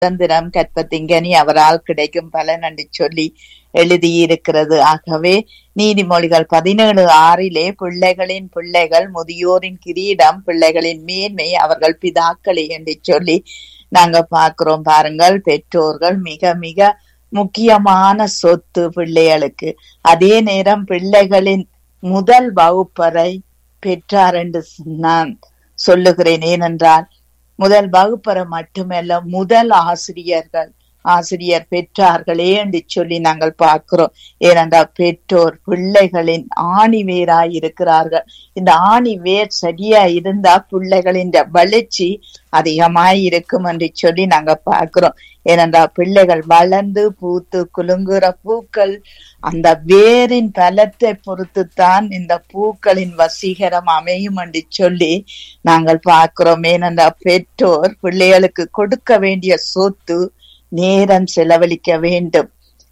சுதந்திரம் கற்பத்திங்கனி அவரால் கிடைக்கும் பலன் என்று சொல்லி எழுதியிருக்கிறது ஆகவே நீதிமொழிகள் பதினேழு ஆறிலே பிள்ளைகளின் பிள்ளைகள் முதியோரின் கிரீடம் பிள்ளைகளின் மேன்மை அவர்கள் பிதாக்களே என்று சொல்லி நாங்க பார்க்கிறோம் பாருங்கள் பெற்றோர்கள் மிக மிக முக்கியமான சொத்து பிள்ளைகளுக்கு அதே நேரம் பிள்ளைகளின் முதல் வகுப்பறை பெற்றார் என்று நான் சொல்லுகிறேன் ஏனென்றால் முதல் வகுப்பறை மட்டுமல்ல முதல் ஆசிரியர்கள் ஆசிரியர் பெற்றார்களே என்று சொல்லி நாங்கள் பார்க்கிறோம் ஏனென்றால் பெற்றோர் பிள்ளைகளின் ஆணி வேராய் இருக்கிறார்கள் இந்த ஆணி வேர் சரியா இருந்தா பிள்ளைகளின் வளர்ச்சி அதிகமாய் இருக்கும் என்று சொல்லி நாங்க பார்க்கிறோம் ஏனென்றால் பிள்ளைகள் வளர்ந்து பூத்து குலுங்குற பூக்கள் அந்த வேரின் பலத்தை பொறுத்துத்தான் இந்த பூக்களின் வசீகரம் அமையும் என்று சொல்லி நாங்கள் பார்க்கிறோம் ஏனென்றால் பெற்றோர் பிள்ளைகளுக்கு கொடுக்க வேண்டிய சொத்து நேரம் செலவழிக்க வேண்டும்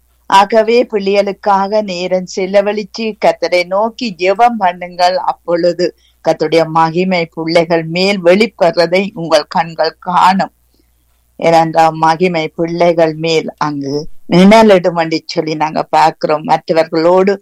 ஆகவே பிள்ளைகளுக்காக நேரம் செலவழிச்சு கத்தரை நோக்கி ஜெபம் பண்ணுங்கள் அப்பொழுது கத்துடைய மகிமை பிள்ளைகள் மேல் வெளிப்படுறதை உங்கள் கண்கள் காணும் ஏனென்றால் மகிமை பிள்ளைகள் மேல் அங்கு நிழலிடும் என்று சொல்லி நாங்க பார்க்கிறோம் மற்றவர்களோடு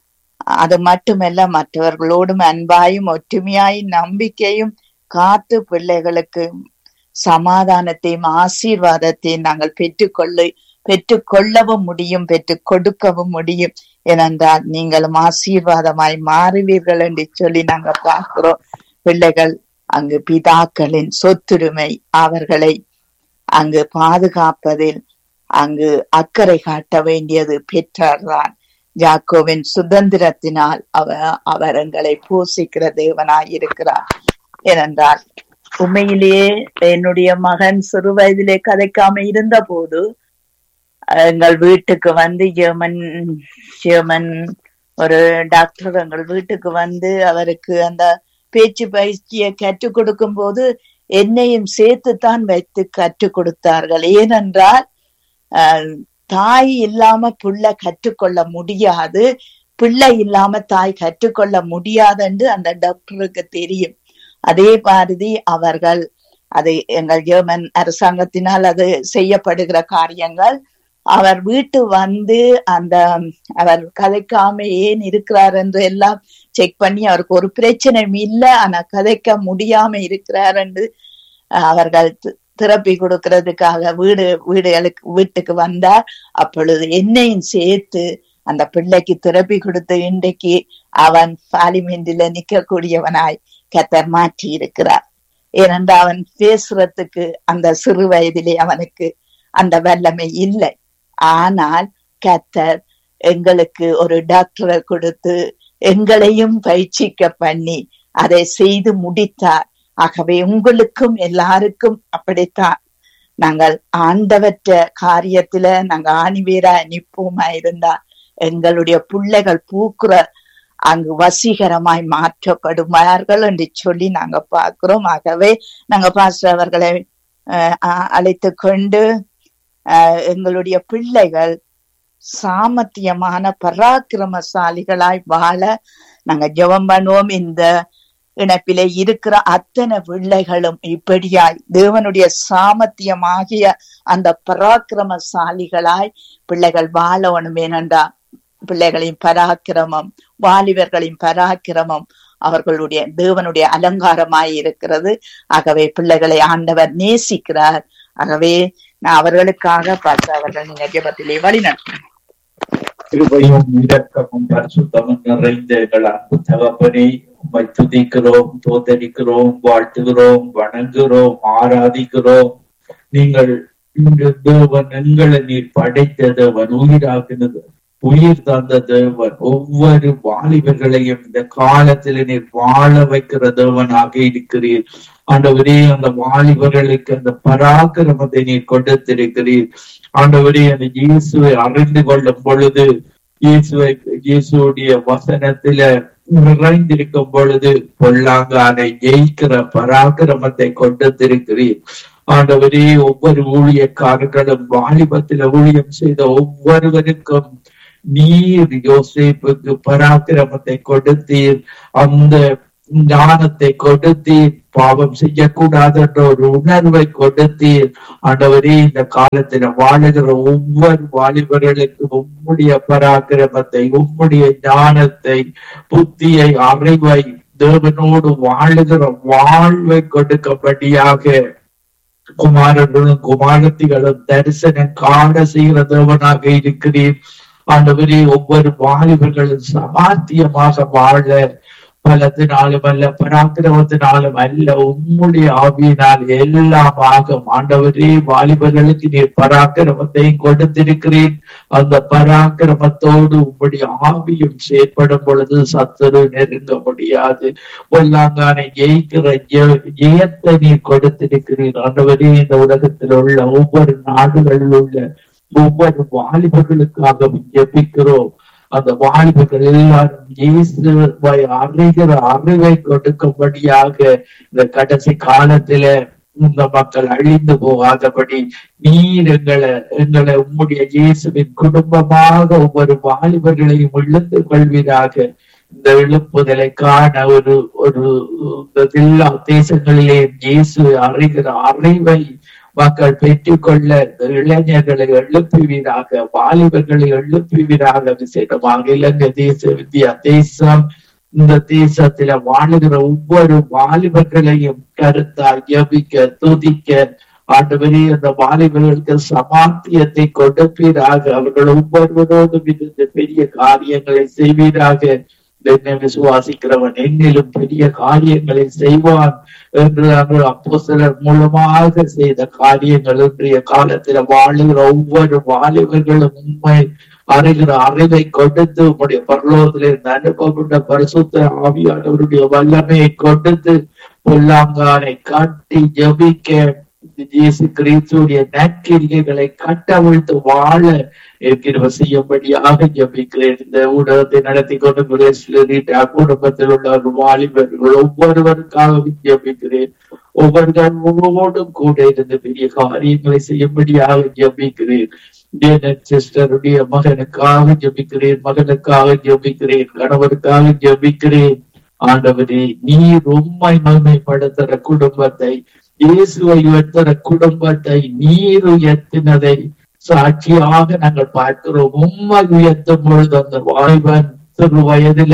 அது மட்டுமல்ல மற்றவர்களோடும் அன்பாயும் ஒற்றுமையாயும் நம்பிக்கையும் காத்து பிள்ளைகளுக்கு சமாதானத்தையும் ஆசீர்வாதத்தையும் நாங்கள் பெற்றுக்கொள்ள பெற்றுக்கொள்ளவும் முடியும் பெற்றுக் கொடுக்கவும் முடியும் ஏனென்றால் நீங்களும் ஆசீர்வாதமாய் மாறுவீர்கள் என்று சொல்லி நாங்க பார்க்கிறோம் பிள்ளைகள் அங்கு பிதாக்களின் சொத்துரிமை அவர்களை அங்கு பாதுகாப்பதில் அங்கு அக்கறை காட்ட வேண்டியது பெற்றார்தான் ஜாக்கோவின் சுதந்திரத்தினால் அவ அவர் எங்களை போஷிக்கிற தேவனாய் இருக்கிறார் ஏனென்றால் உண்மையிலேயே என்னுடைய மகன் சிறு வயதிலே கதைக்காம இருந்த போது எங்கள் வீட்டுக்கு வந்து ஜெர்மன் ஜெர்மன் ஒரு டாக்டர் எங்கள் வீட்டுக்கு வந்து அவருக்கு அந்த பேச்சு பயிற்சியை கற்றுக் கொடுக்கும் போது என்னையும் சேர்த்துத்தான் வைத்து கற்றுக் கொடுத்தார்கள் ஏனென்றால் தாய் இல்லாம பிள்ளை கற்றுக்கொள்ள முடியாது பிள்ளை இல்லாம தாய் கற்றுக்கொள்ள முடியாது என்று அந்த டாக்டருக்கு தெரியும் அதே மாதிரி அவர்கள் அது எங்கள் ஜெர்மன் அரசாங்கத்தினால் அது செய்யப்படுகிற காரியங்கள் அவர் வீட்டு வந்து அந்த அவர் கதைக்காம ஏன் இருக்கிறார் என்று எல்லாம் செக் பண்ணி அவருக்கு ஒரு பிரச்சனையும் இல்லை ஆனா கதைக்க முடியாம இருக்கிறார் என்று அவர்கள் திறப்பி கொடுக்கறதுக்காக வீடு வீடுகளுக்கு வீட்டுக்கு வந்தார் அப்பொழுது என்னையும் சேர்த்து அந்த பிள்ளைக்கு திறப்பி கொடுத்து இன்றைக்கு அவன் பார்லிமெண்டில நிக்கக்கூடியவனாய் கத்தர் மாற்றி இருக்கிறார் ஏனென்றால் அவன் பேசுறதுக்கு அந்த சிறு வயதிலே அவனுக்கு அந்த வல்லமை இல்லை ஆனால் கத்தர் எங்களுக்கு ஒரு டாக்டரை கொடுத்து எங்களையும் பயிற்சிக்க பண்ணி அதை செய்து முடித்தார் ஆகவே உங்களுக்கும் எல்லாருக்கும் அப்படித்தான் நாங்கள் ஆண்டவற்ற காரியத்துல நாங்க ஆணிவேரா நிற்போமா இருந்தா எங்களுடைய பிள்ளைகள் பூக்குற அங்கு வசீகரமாய் மாற்றப்படுவார்கள் என்று சொல்லி நாங்க பார்க்கிறோம் ஆகவே நாங்க பாஸ்டர் அவர்களை அழைத்து கொண்டு எங்களுடைய பிள்ளைகள் சாமர்த்தியமான பராக்கிரமசாலிகளாய் வாழ நாங்க ஜெபம் பண்ணுவோம் இந்த இணைப்பிலே இருக்கிற அத்தனை பிள்ளைகளும் இப்படியாய் தேவனுடைய சாமர்த்தியமாகிய அந்த பராக்கிரமசாலிகளாய் பிள்ளைகள் வாழணும் ஏனென்றா பிள்ளைகளின் பராக்கிரமம் வாலிபர்களின் பராக்கிரமம் அவர்களுடைய தேவனுடைய அலங்காரமாய் இருக்கிறது ஆகவே பிள்ளைகளை ஆண்டவர் நேசிக்கிறார் ஆகவே நான் அவர்களுக்காக பார்த்து அவர்கள் நீங்க ஜபத்திலே வழி நடத்தும் கிருபையும் இரக்கமும் பரிசுத்தமும் நிறைந்த எங்கள் அன்பு தகப்பனை உம்மை துதிக்கிறோம் தோத்தரிக்கிறோம் வாழ்த்துகிறோம் வணங்குகிறோம் ஆராதிக்கிறோம் நீங்கள் இந்த தேவன் எங்களை நீர் படைத்த தேவன் உயிராகினது உயிர் தந்த தேவன் ஒவ்வொரு வாலிபர்களையும் இந்த காலத்தில் நீர் வாழ வைக்கிற தேவனாக இருக்கிறீர் ஆண்டவரே அந்த வாலிபர்களுக்கு அந்த பராக்கிரமத்தை நீர் கொடுத்திருக்கிறீர் ஆண்டவரே அந்த இயேசுவை அறிந்து கொள்ளும் பொழுது இயேசுவை இயேசுடைய வசனத்தில நிறைந்திருக்கும் பொழுது பொல்லாங்கானை ஜெயிக்கிற பராக்கிரமத்தை கொடுத்திருக்கிறீர் ஆண்டவரே ஒவ்வொரு ஊழியக்காரர்களும் வாலிபத்தில் ஊழியம் செய்த ஒவ்வொருவருக்கும் நீர் யோசேப்புக்கு பராக்கிரமத்தை கொடுத்தீர் அந்த ஞானத்தை கொடுத்தீர் பாவம் செய்யக்கூடாது என்ற ஒரு உணர்வை கொடுத்தீர் ஆண்டவரே இந்த காலத்துல வாழுகிற ஒவ்வொரு வாலிபர்களுக்கு உம்முடைய பராக்கிரமத்தை உம்முடைய ஞானத்தை புத்தியை அறிவை தேவனோடு வாழுகிற வாழ்வை கொடுக்கபடியாக குமாரர்களும் குமாரத்திகளும் தரிசனம் காண செய்கிற தேவனாக இருக்கிறீர் ஆண்டவரே ஒவ்வொரு வாலிபர்களும் சமாத்தியமாக வாழ பலத்தினாலும் அல்ல பராக்கிரமத்தினாலும் அல்ல உம்முடைய ஆவியினால் எல்லாம் ஆகும் ஆண்டவரே வாலிபர்களுக்கு நீர் பராக்கிரமத்தையும் கொடுத்திருக்கிறேன் அந்த பராக்கிரமத்தோடு உம்முடைய ஆவியும் செயற்படும் பொழுது சத்துரு நெருங்க முடியாது பொல்லாங்கானை ஜெயிக்கிற ஜெ- ஜெயத்தை நீர் கொடுத்திருக்கிறீர் ஆண்டவரே இந்த உலகத்தில் உள்ள ஒவ்வொரு நாடுகளில் உள்ள ஒவ்வொரு வாலிபர்களுக்காக ஜெபிக்கிறோம் அந்த வாலிபர்கள் எல்லாரும் இயேசுவை அறிகிற அறிவை கொடுக்கும்படியாக இந்த கடைசி காலத்தில இந்த மக்கள் அழிந்து போகாதபடி நீர் எங்களை எங்களை உம்முடைய இயேசுவின் குடும்பமாக ஒவ்வொரு வாலிபர்களையும் இழுந்து கொள்வீராக இந்த எழுப்புதலை காண ஒரு ஒரு இந்த எல்லா தேசங்களிலே இயேசு அறிகிற அறிவை மக்கள் பெற்றுக்கொள்ள இந்த இளைஞர்களை எழுப்புவீராக வாலிபர்களை எழுப்புவீராக விசேடமாக இலங்கை தேச வித்யா தேசம் இந்த தேசத்தில வாழுகிற ஒவ்வொரு வாலிபர்களையும் கருத்தாய் ஜபிக்க துதிக்க ஆண்டவரே அந்த வாலிபர்களுக்கு சமாத்தியத்தை கொடுப்பீராக அவர்கள் ஒவ்வொருவரோடும் இருந்து பெரிய காரியங்களை செய்வீராக என்னை விசுவாசிக்கிறவன் என்னிலும் பெரிய காரியங்களை செய்வான் என்று நாங்கள் அப்போ சிலர் மூலமாக செய்த காரியங்கள் இன்றைய காலத்தில் வாழுகிற ஒவ்வொரு வாலிபர்களும் உண்மை அறிகிற அறிவை கொடுத்து உங்களுடைய பரலோகத்திலிருந்து அனுப்பப்பட்ட பரிசுத்த ஆவியானவருடைய வல்லமையை கொடுத்து பொல்லாங்கானை காட்டி ஜபிக்க இயேசு கிறிஸ்துடைய நற்கிரிகைகளை கட்டவிழ்த்து வாழ கிருப செய்யும்படியாக ஜபிக்கிறேன் இந்த ஊடகத்தை நடத்தி கொண்டு பிரேசிலா குடும்பத்தில் உள்ள ஒரு வாலிபர்கள் ஒவ்வொருவருக்காகவும் ஜபிக்கிறேன் ஒவ்வொருவரோடும் கூட இருந்து பெரிய காரியங்களை செய்யும்படியாக ஜபிக்கிறேன் சிஸ்டருடைய மகனுக்காக ஜபிக்கிறேன் மகனுக்காக ஜபிக்கிறேன் கணவருக்காக ஜபிக்கிறேன் ஆண்டவரே நீர் உண்மை மகிமைப்படுத்துற குடும்பத்தை இயேசுவை உயர்த்துற குடும்பத்தை நீர் உயர்த்தினதை சாட்சியாக நாங்கள் பார்க்கிறோம் உண்மை உயர்த்தும் பொழுது அந்த வாலிபன் சிறு வயதுல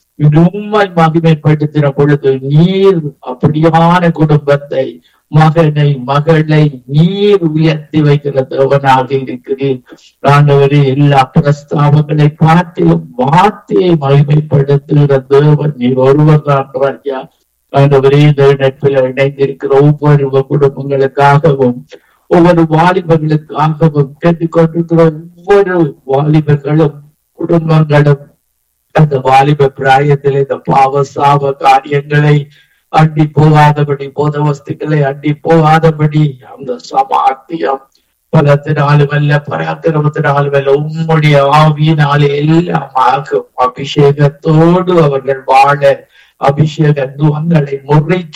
உண்மை மகிமைப்படுத்தின பொழுது நீர் அப்படியான குடும்பத்தை மகனை மகளை நீர் உயர்த்தி வைக்கிற தேவனாக இருக்கிறேன் ஆண்டவரே எல்லா பிரஸ்தாபங்களை காட்டிலும் வார்த்தையை மகிமைப்படுத்துகிற தேவன் நீர் ஒருவர் தான் ராஜா ஆண்டவரே இந்த நட்பில் இணைந்திருக்கிற ஒவ்வொரு குடும்பங்களுக்காகவும் ஒவ்வொரு வாலிபர்களுக்காகவும் கேட்டுக்கொண்டிருக்கிற ஒவ்வொரு வாலிபர்களும் குடும்பங்களும் அந்த வாலிப பிராயத்தில் இந்த பாவ சாப காரியங்களை அண்டி போகாதபடி போத வஸ்துக்களை அண்டி போகாதபடி அந்த சமாத்தியம் பலத்தினாலும் அல்ல பராக்கிரமத்தினாலும் அல்ல உம்முடைய ஆவியினாலே எல்லாம் ஆகும் அபிஷேகத்தோடு அவர்கள் வாழ அபிஷேக துவங்களை முறைக்க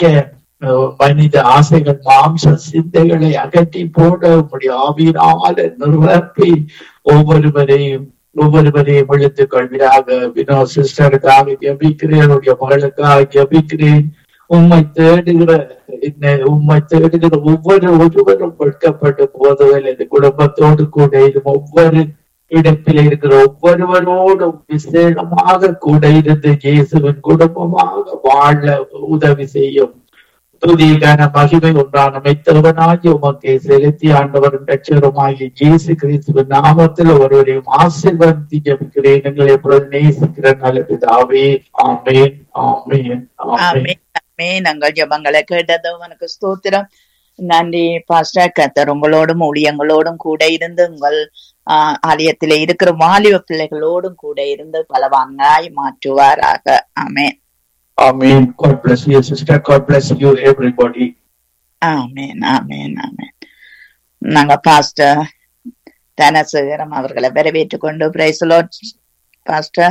மனித ஆசைகள் மாம்ச சிந்தைகளை அகற்றி போட உம்முடைய ஆவியினால நிரப்பி ஒவ்வொருவரையும் ஒவ்வொருவரையும் விழுத்துக் கொள்வீராக வினோ சிஸ்டருக்காக ஜபிக்கிறேன் என்னுடைய மகளுக்காக ஜபிக்கிறேன் உண்மை தேடுகிற என்ன உண்மை தேடுகிற ஒவ்வொரு ஒருவரும் வெட்கப்பட்டு போதுவதில்லை இந்த குடும்பத்தோடு கூட இது ஒவ்வொரு இடத்தில் இருக்கிற ஒவ்வொருவரோடும் விசேஷமாக கூட இருந்து இயேசுவின் குடும்பமாக வாழ உதவி செய்யும் துதிகான மகிமை ஒன்றான மெத்தவனாகி உமக்கு செலுத்தி ஆண்டவரும் ரட்சகருமாகிய இயேசு கிறிஸ்துவின் நாமத்தில் ஒருவரையும் ஆசீர்வதித்து ஜபிக்கிறேன் எங்களை எப்பொழுது நேசிக்கிற நல்ல பிதாவே ஆமேன் ஆமேன் ஆமேன் ஆமே நாங்கள் ஜபங்களை கேட்டது உனக்கு ஸ்தோத்திரம் நன்றி பாஸ்டர் கத்தர் உங்களோடும் ஊழியங்களோடும் கூட இருந்து உங்கள் ஆஹ் ஆலயத்திலே இருக்கிற வாலிப பிள்ளைகளோடும் கூட இருந்து பலவான்காய் மாற்றுவாராக ஆமேன் Amen. God bless you, sister. God bless you, everybody. ஆமேன் ஆமேன் ஆமேன் நாங்க பாஸ்டர் தனசேகரம் அவர்களை வரவேற்றுக் கொண்டு praise the Lord pastor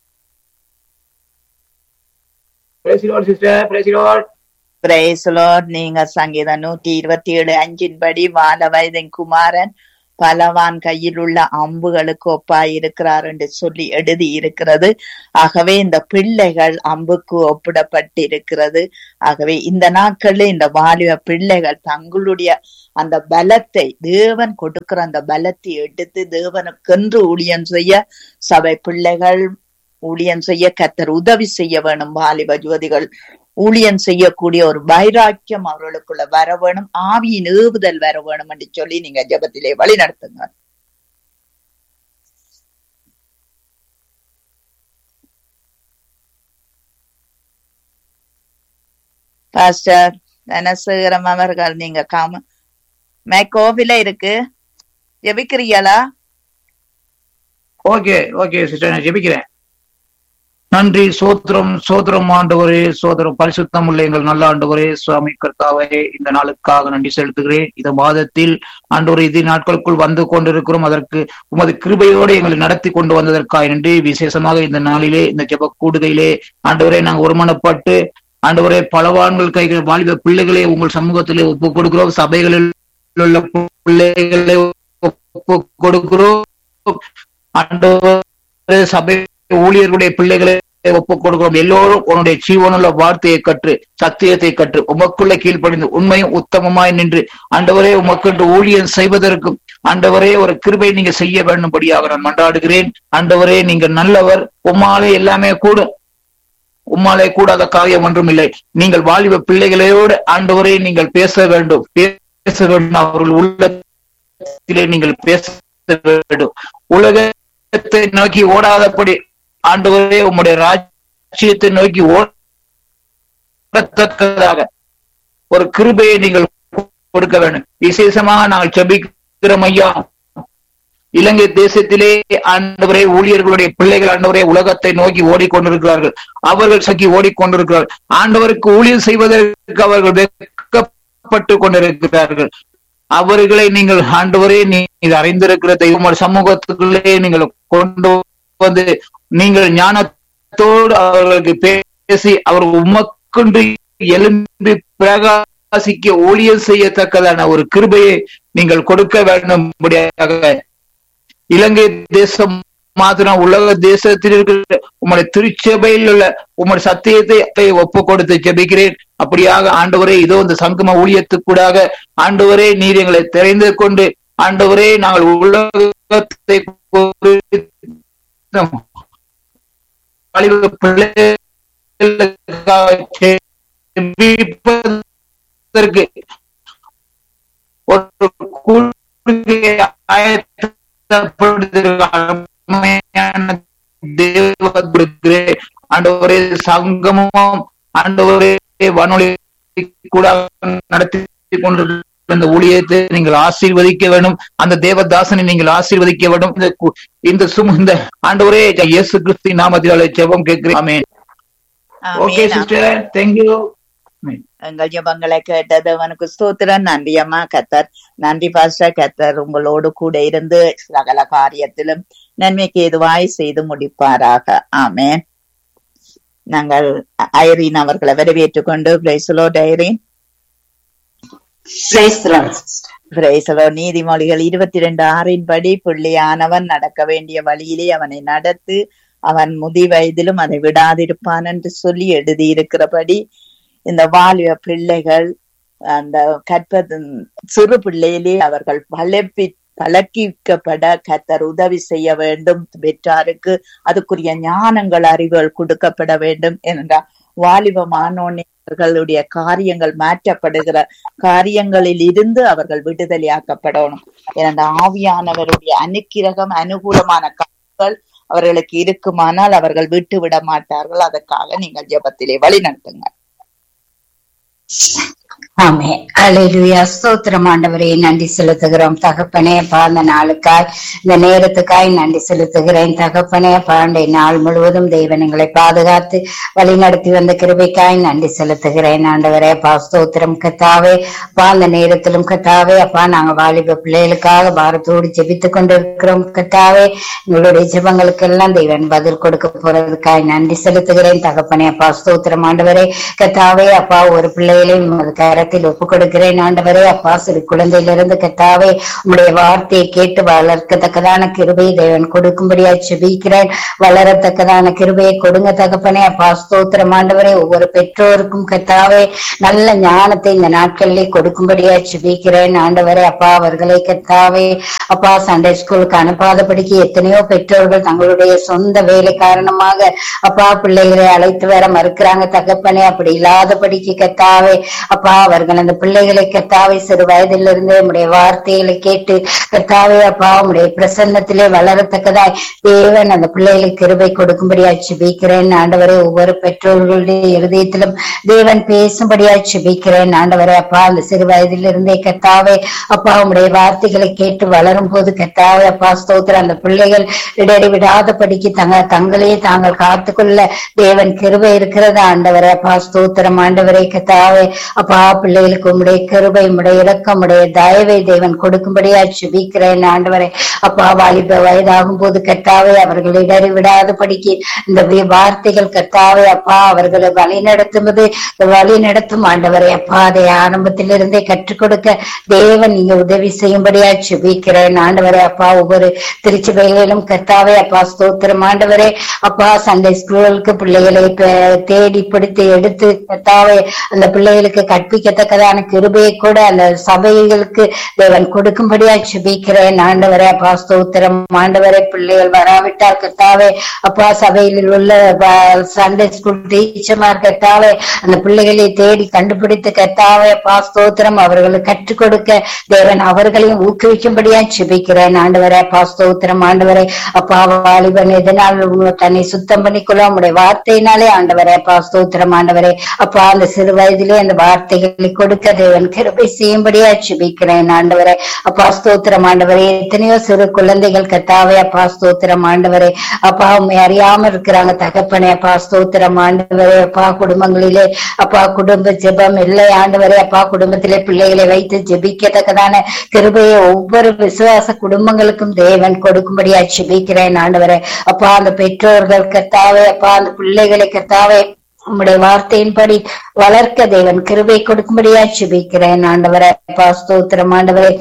Praise the Lord, sister. Praise the Lord. Praise the Lord நீங்க சங்கீதம் நூத்தி இருபத்தி ஏழு அஞ்சின் படி வால வயதின் குமாரன் பலவான் கையில் உள்ள அம்புகளுக்கு ஒப்பாய் இருக்கிறார் என்று சொல்லி எழுதி இருக்கிறது ஆகவே இந்த பிள்ளைகள் அம்புக்கு ஒப்பிடப்பட்டிருக்கிறது ஆகவே இந்த நாட்களில் இந்த வாலிப பிள்ளைகள் தங்களுடைய அந்த பலத்தை தேவன் கொடுக்கிற அந்த பலத்தை எடுத்து தேவனுக்கென்று ஊழியம் செய்ய சபை பிள்ளைகள் ஊழியம் செய்ய கத்தர் உதவி செய்ய வேணும் வாலிப ஜோதிகள் ஊழியம் செய்யக்கூடிய ஒரு வைராக்கியம் அவர்களுக்குள்ள வர வேணும் ஆவியின் ஏவுதல் வர வேணும் என்று சொல்லி நீங்க ஜெபத்திலே வழி நடத்துங்க பாஸ்டர் தனசேகரம் அவர்கள் நீங்க காம மேக்கோவில இருக்கு ஜெபிக்கிறீங்களா ஓகே ஓகே சிஸ்டர் நான் ஜெபிக்கிறேன் நன்றி சோத்திரம் சோத்திரம் ஆண்டவரே சோதரம் பரிசுத்தம் உள்ள எங்கள் நல்ல ஆண்டவரே சுவாமி கர்த்தாவே இந்த நாளுக்காக நன்றி செலுத்துகிறேன் இந்த மாதத்தில் ஆண்டவர் இது நாட்களுக்குள் வந்து கொண்டிருக்கிறோம் அதற்கு உமது கிருபையோடு எங்களை நடத்தி கொண்டு வந்ததற்காக நன்றி விசேஷமாக இந்த நாளிலே இந்த ஜெப கூடுகையிலே ஆண்டவரே நாங்கள் ஒருமனப்பட்டு ஆண்டவரே பலவான்கள் கைகள் வாலிப பிள்ளைகளை உங்கள் சமூகத்திலே ஒப்பு கொடுக்கிறோம் சபைகளில் உள்ள பிள்ளைகளை ஒப்பு கொடுக்கிறோம் ஆண்டவரே சபை ஊழியர்களுடைய பிள்ளைகளை ஒப்புக் கொடுக்கிறோம் எல்லோரும் உன்னுடைய ஜீவனுள்ள வார்த்தையை கற்று சத்தியத்தை கற்று உமக்குள்ள கீழ்ப்படிந்து உண்மையும் உத்தமமாய் நின்று ஆண்டவரே உமக்கென்று ஊழியம் செய்வதற்கும் ஆண்டவரே ஒரு கிருபை நீங்க செய்ய வேண்டும்படியாக நான் மன்றாடுகிறேன் ஆண்டவரே நீங்க நல்லவர் உம்மாலே எல்லாமே கூடும் உம்மாலே கூடாத காரியம் ஒன்றும் இல்லை நீங்கள் வாலிப பிள்ளைகளோடு ஆண்டவரே நீங்கள் பேச வேண்டும் பேச வேண்டும் அவர்கள் உள்ளத்திலே நீங்கள் பேச வேண்டும் உலகத்தை நோக்கி ஓடாதபடி ஆண்டவரே உம்முடைய ராஜ்யத்தை நோக்கி ஓடத்தக்கதாக ஒரு கிருபையை நீங்கள் கொடுக்க வேண்டும் விசேஷமாக நாங்கள் செபிக்கிறோம் ஐயா இலங்கை தேசத்திலே ஆண்டவரே ஊழியர்களுடைய பிள்ளைகள் ஆண்டவரே உலகத்தை நோக்கி ஓடிக்கொண்டிருக்கிறார்கள் அவர்கள் சக்கி ஓடிக்கொண்டிருக்கிறார்கள் ஆண்டவருக்கு ஊழியர் செய்வதற்கு அவர்கள் வெட்கப்பட்டு கொண்டிருக்கிறார்கள் அவர்களை நீங்கள் ஆண்டவரே நீங்க அறிந்திருக்கிற தெய்வம் சமூகத்துக்குள்ளே நீங்கள் கொண்டு வந்து நீங்கள் ஞானத்தோடு அவர்களுக்கு பேசி அவர் உமக்குண்டு எழும்பி பிரகாசிக்க ஊழியர் செய்யத்தக்கதான ஒரு கிருபையை நீங்கள் கொடுக்க வேண்டும்படியாக இலங்கை தேசம் மாத்திரம் உலக தேசத்தில் இருக்கிற உங்களுடைய திருச்சபையில் உள்ள உங்களுடைய சத்தியத்தை ஒப்பு கொடுத்து ஜெபிக்கிறேன் அப்படியாக ஆண்டவரே இதோ இந்த சங்கம ஊழியத்துக்கூடாக ஆண்டவரே நீர் எங்களை தெரிந்து கொண்டு ஆண்டவரே நாங்கள் உலகத்தை பிள்ளைகளுக்கு ஒரு கூடுகையை ஆயத்தப்படுத்திருக்கான தேவ ஆண்டவரே சங்கமும் ஆண்டவரே வானொலி கூட நடத்தி கொண்டிருக்கிற இந்த ஊழியத்தை நீங்கள் ஆசீர்வதிக்க வேண்டும் அந்த தேவதாசனை நீங்கள் ஆசீர்வதிக்க வேண்டும் இந்த கு- இந்த சும இந்த ஆண்டவரே இயேசு கிறிஸ்து நாமத்தினாலே ஜெபம் கேட்கிறேன் ஆமென் ஓகே ஆமென். சிஸ்டர் தேங்க்யூ எங்கள் ஜெபங்களை கேட்டது அவனுக்கு ஸ்தோத்திரம் நன்றி அம்மா கத்தர் நன்றி பாஸ்டர் கத்தர் உங்களோடு கூட இருந்து சகல காரியத்திலும் நன்மைக்கு எதுவாய் செய்து முடிப்பாராக ஆமென் நாங்கள் ஐரீன் அவர்களை வரவேற்றுக் கொண்டு பிரைசலோ ஐரீன் Praise the Lord. பிரைசலோ நீதிமொழிகள் இருபத்தி ரெண்டு ஆறின் படி பிள்ளையானவன் நடக்க வேண்டிய வழியிலே அவனை நடத்து அவன் முதி வயதிலும் அதை விடாதிருப்பான் என்று சொல்லி எழுதியிருக்கிறபடி இந்த வாலிப பிள்ளைகள் அந்த கற்பது சிறு பிள்ளையிலே அவர்கள் பழப்பி பழக்கிக்கப்பட கத்தர் உதவி செய்ய வேண்டும் பெற்றாருக்கு அதுக்குரிய ஞானங்கள் அறிவுகள் கொடுக்கப்பட வேண்டும் என்றார் வாலிப மாணவர்களுடைய காரியங்கள் மாற்றப்படுகிற காரியங்களில் இருந்து அவர்கள் விடுதலையாக்கப்படணும் என்ற ஆவியானவருடைய அனுக்கிரகம் அனுகூலமான காரியங்கள் அவர்களுக்கு இருக்குமானால் அவர்கள் விட்டு விட மாட்டார்கள் அதற்காக நீங்கள் ஜெபத்திலே வழி நடத்துங்க ஆமே அலையிலுயா ஸ்தோத்திரம் ஆண்டவரே நன்றி செலுத்துகிறோம் தகப்பனே அப்பா அந்த நாளுக்காய் இந்த நேரத்துக்காய் நன்றி செலுத்துகிறேன் தகப்பனே அப்பா இந்த நாள் முழுவதும் தெய்வன் எங்களை பாதுகாத்து வழி நடத்தி வந்த கிருபைக்காய் நன்றி செலுத்துகிறேன் ஆண்டவரே அப்பா ஸ்தோத்திரம் கத்தாவே அப்பா அந்த நேரத்திலும் கத்தாவே அப்பா நாங்க வாலிப பிள்ளைகளுக்காக பாரத்தோடு ஜெபித்துக் கொண்டிருக்கிறோம் கத்தாவே எங்களுடைய ஜெபங்களுக்கெல்லாம் தெய்வன் பதில் கொடுக்க போறதுக்காய் நன்றி செலுத்துகிறேன் தகப்பனே அப்பா ஸ்தோத்திரம் ஆண்டவரே கத்தாவே அப்பா ஒரு பிள்ளைகளையும் உமது கரத்தில் ஒப்பு கொடுக்கிறேன் ஆண்டவரே அப்பா சிறு குழந்தையிலிருந்து கத்தாவே உம்முடைய வார்த்தையை கேட்டு வளர்க்கத்தக்கதான கிருபை தேவன் கொடுக்கும்படியா செபிக்கிறேன் வளரத்தக்கதான கிருபையை கொடுங்க தகப்பனே அப்பா ஸ்தோத்திரம் ஆண்டவரே ஒவ்வொரு பெற்றோருக்கும் கத்தாவே நல்ல ஞானத்தை இந்த நாட்களிலே கொடுக்கும்படியா செபிக்கிறேன் ஆண்டவரே அப்பா அவர்களை கத்தாவே அப்பா சண்டே ஸ்கூலுக்கு அனுப்பாதபடிக்கு எத்தனையோ பெற்றோர்கள் தங்களுடைய சொந்த வேலை காரணமாக அப்பா பிள்ளைகளை அழைத்து வர மறுக்கிறாங்க தகப்பனே அப்படி இல்லாதபடிக்கு கத்தாவே அப்பா அவர்கள் அந்த பிள்ளைகளை கத்தாவே சிறு வயதிலிருந்தே உடைய வார்த்தைகளை கேட்டு கத்தாவே அப்பா உடைய பிரசன்னத்திலே வளரத்தக்கதாய் தேவன் அந்த பிள்ளைகளுக்கு கிருபை கொடுக்கும்படியா செபிக்கிறேன் ஆண்டவரே ஒவ்வொரு பெற்றோர்களுடைய இருதயத்திலும் தேவன் பேசும்படியா செபிக்கிறேன் ஆண்டவரே அப்பா அந்த சிறு வயதிலிருந்தே கத்தாவே அப்பா உடைய வார்த்தைகளை கேட்டு வளரும் போது கத்தாவே அப்பா ஸ்தோத்திரம் அந்த பிள்ளைகள் இடறி விடாதபடிக்கு தங்க தங்களையே தாங்கள் காத்துக்கொள்ள தேவன் கிருபை இருக்கிறது ஆண்டவரே அப்பா ஸ்தோத்திரம் ஆண்டவரே கத்தாவே அப்பா பிள்ளைகளுக்கு உம்முடைய கிருபை உம்முடைய இரக்கம் உடைய தயவை தேவன் கொடுக்கும்படியா செபிக்கிறேன் ஆண்டவரே அப்பா வாலிப வயதாகும் போது கத்தாவே அவர்கள் இடறி விடாதபடிக்கு இந்த வே- வார்த்தைகள் கத்தாவே அப்பா அவர்களை வழி நடத்துவது வழி நடத்தும் ஆண்டவரே அப்பா அதை ஆரம்பத்திலிருந்தே கற்றுக் கொடுக்க தேவன் நீங்க உதவி செய்யும்படியா செபிக்கிறேன் ஆண்டவரே அப்பா ஒவ்வொரு திருச்சபைகளிலும் கத்தாவே அப்பா ஸ்தோத்திரம் ஆண்டவரே அப்பா சண்டே ஸ்கூலுக்கு பிள்ளைகளை பே- தேடி பிடித்து எடுத்து கத்தாவே அந்த பிள்ளைகளுக்கு கற்பிக்கத்தக்கதான கிருபையை கூட அந்த சபைகளுக்கு தேவன் கொடுக்கும்படியா செபிக்கிறேன் ஆண்டவரே அப்பா ஸ்தோத்திரம் ஆண்டவரே பிள்ளைகள் வராவிட்டால் கத்தாவே அப்பா சபையில் உள்ள ப- சண்டே ஸ்கூல் டீச்சர்மார் கத்தாவே அந்த பிள்ளைகளை தேடி கண்டுபிடித்து கத்தாவே அப்பா ஸ்தோத்திரம் அவர்களுக்கு கற்றுக் கொடுக்க தேவன் அவர்களையும் ஊக்குவிக்கும்படியா செபிக்கிறேன் ஆண்டவரே அப்பா ஸ்தோத்திரம் ஆண்டவரே அப்பா வாலிபன் எதனால் தன்னை சுத்தம் பண்ணிக்கொள்ள உடைய வார்த்தையினாலே ஆண்டவரே அப்பா ஸ்தோத்திரம் ஆண்டவரே அப்பா அந்த சிறு வயதிலே அந்த வார்த்தைகளை கொடுக்க தேவன் கிருபை செய்யும்படியா செபிக்கிறேன் ஆண்டவரே அப்பா ஸ்தோத்திரம் ஆண்டவரே எத்தனையோ சிறு குழந்தைகள் கத்தாவே அப்பா ஸ்தோத்திரம் ஆண்டவரே அப்பா உண்மை அறியாம இருக்கிறாங்க தகப்பனே அப்பா ஸ்தோத்திரம் ஆண்டவரே அப்பா குடும்பங்களிலே அப்பா குடும்ப ஜெபம் இல்லை ஆண்டவரே அப்பா குடும்பத்திலே பிள்ளைகளை வைத்து ஜெபிக்கத்தக்கதான கிருபையை ஒவ்வொரு விசுவாச குடும்பங்களுக்கும் தேவன் கொடுக்கும்படியா ஜெபிக்கிறேன் ஆண்டவரே அப்பா அந்த பெற்றோர்கள் கத்தாவே அப்பா அந்த பிள்ளைகளை கத்தாவே உம்முடைய வார்த்தையின்படி வளர்க்க தேவன் கிருபை கொடுக்கும்படியா ஜெபிக்கிறேன் ஆண்டவரே அப்பா ஸ்தோத்திரம் ஆண்டவரே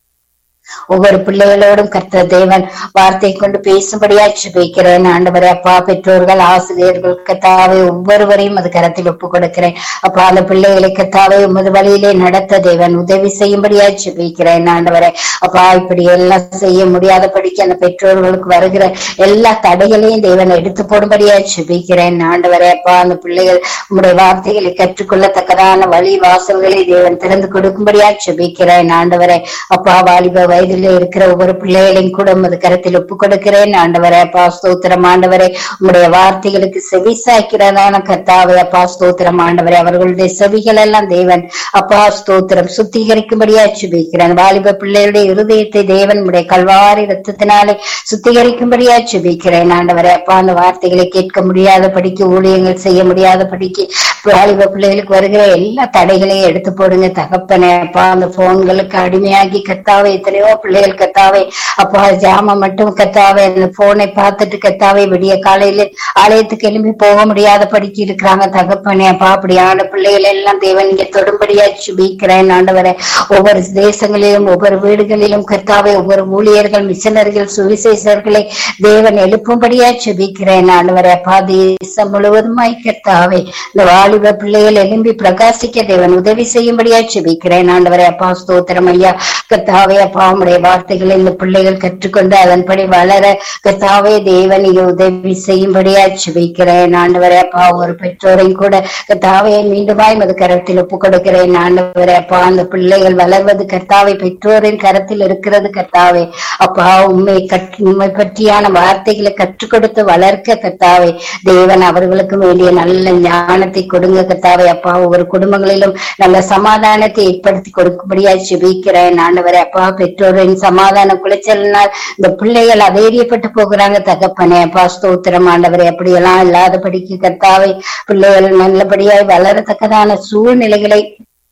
ஒவ்வொரு பிள்ளைகளோடும் கர்த்தர் தேவன் வார்த்தை கொண்டு பேசும்படியா ஜெபிக்கிறேன் ஆண்டவரே அப்பா பெற்றோர்கள் ஆசிரியர்கள் கத்தாவே ஒவ்வொருவரையும் அது கரத்தில் ஒப்பு கொடுக்கிறேன் அப்பா அந்த பிள்ளைகளை கத்தாவே உமது வழியிலே நடத்த தேவன் உதவி செய்யும்படியா ஜெபிக்கிறேன் ஆண்டவரே அப்பா இப்படி எல்லாம் செய்ய முடியாதபடிக்கு அந்த பெற்றோர்களுக்கு வருகிற எல்லா தடைகளையும் தேவன் எடுத்து போடும்படியா ஜெபிக்கிறேன் ஆண்டவரே அப்பா அந்த பிள்ளைகள் உம்முடைய வார்த்தைகளை கற்றுக்கொள்ளத்தக்கதான வழி வாசல்களை தேவன் திறந்து கொடுக்கும்படியா ஜெபிக்கிறேன் ஆண்டவரே அப்பா வாலிப வயதிலே இருக்கிற ஒவ்வொரு பிள்ளைகளையும் கூட உமது கரத்தில் ஒப்பு கொடுக்கிறேன் ஆண்டவரே அப்பா ஸ்தோத்திரம் ஆண்டவரே உம்முடைய வார்த்தைகளுக்கு செவி சாய்க்கிறதான கர்த்தாவே அப்பா ஸ்தோத்திரம் ஆண்டவரே அவர்களுடைய செவிகள் எல்லாம் தேவன் அப்பா ஸ்தோத்திரம் சுத்திகரிக்கும்படியா சுபிக்கிறேன் வாலிப பிள்ளைகளுடைய இருதயத்தை தேவன் உடைய கல்வாரி ரத்தத்தினாலே சுத்திகரிக்கும்படியா சுபிக்கிறேன் ஆண்டவரே அப்பா அந்த வார்த்தைகளை கேட்க முடியாத படிக்கு ஊழியங்கள் செய்ய முடியாத படிக்கு வாலிப பிள்ளைகளுக்கு வருகிற எல்லா தடைகளையும் எடுத்து போடுங்க தகப்பனே அப்பா அந்த போன்களுக்கு அடிமையாகி கத்தாவே எத்தனையோ பிள்ளைகள் கத்தாவே அப்பா ஜாம மட்டும் கத்தாவே அந்த போனை பார்த்துட்டு கத்தாவே விடிய காலையில ஆலயத்துக்கு எழும்பி போக முடியாத படிக்கு இருக்கிறாங்க தகப்பனே அப்பா அப்படியான பிள்ளைகள் எல்லாம் தேவன் இங்க தொடும்படியா சுபிக்கிறேன் ஆண்டவரே ஒவ்வொரு தேசங்களிலும் ஒவ்வொரு வீடுகளிலும் கர்த்தாவே ஒவ்வொரு ஊழியர்கள் மிஷனர்கள் சுவிசேஷர்களை தேவன் எழுப்பும்படியா சுபிக்கிறேன் ஆண்டவரே அப்பா தேசம் முழுவதுமாய் கர்த்தாவே இந்த வாலிப பிள்ளைகள் எழும்பி பிரகாசிக்க தேவன் உதவி செய்யும்படியா சுபிக்கிறேன் ஆண்டவரே அப்பா ஸ்தோத்திரம் ஐயா கர்த்தாவே அப்பா உடைய வார்த்தைகளை இந்த பிள்ளைகள் கற்றுக்கொண்டு அதன்படி வளர கர்த்தாவே தேவன் இங்க உதவி செய்யும்படியா சுபிக்கிறேன் ஆண்டவரே அப்பா ஒரு பெற்றோரையும் கூட கர்த்தாவே மீண்டுமாய் மது கரத்தில் ஒப்பு கொடுக்கிறேன் ஆண்டவரே அப்பா அந்த பிள்ளைகள் வளர்வது கர்த்தாவே பெற்றோரின் கரத்தில் இருக்கிறது கர்த்தாவே அப்பா உண்மை கற் உண்மை பற்றியான வார்த்தைகளை கற்றுக் கொடுத்து வளர்க்க கர்த்தாவே தேவன் அவர்களுக்கு வேண்டிய நல்ல ஞானத்தை கொடுங்க கர்த்தாவே அப்பா ஒவ்வொரு குடும்பங்களிலும் நல்ல சமாதானத்தை ஏற்படுத்தி கொடுக்கும்படியா ஜெபிக்கிறேன் ஆண்டவரே அப்பா பெற்றோரின் சமாதான குலைச்சலினால் இந்த பிள்ளைகள் அதைரியப்பட்டு போகிறாங்க தகப்பனே அப்பா ஸ்தோத்திரம் ஆண்டவரே அப்படியெல்லாம் இல்லாதபடிக்கு கர்த்தாவே பிள்ளைகள் நல்லபடியாய் வளரத்தக்கதான சூழ்நிலைகளை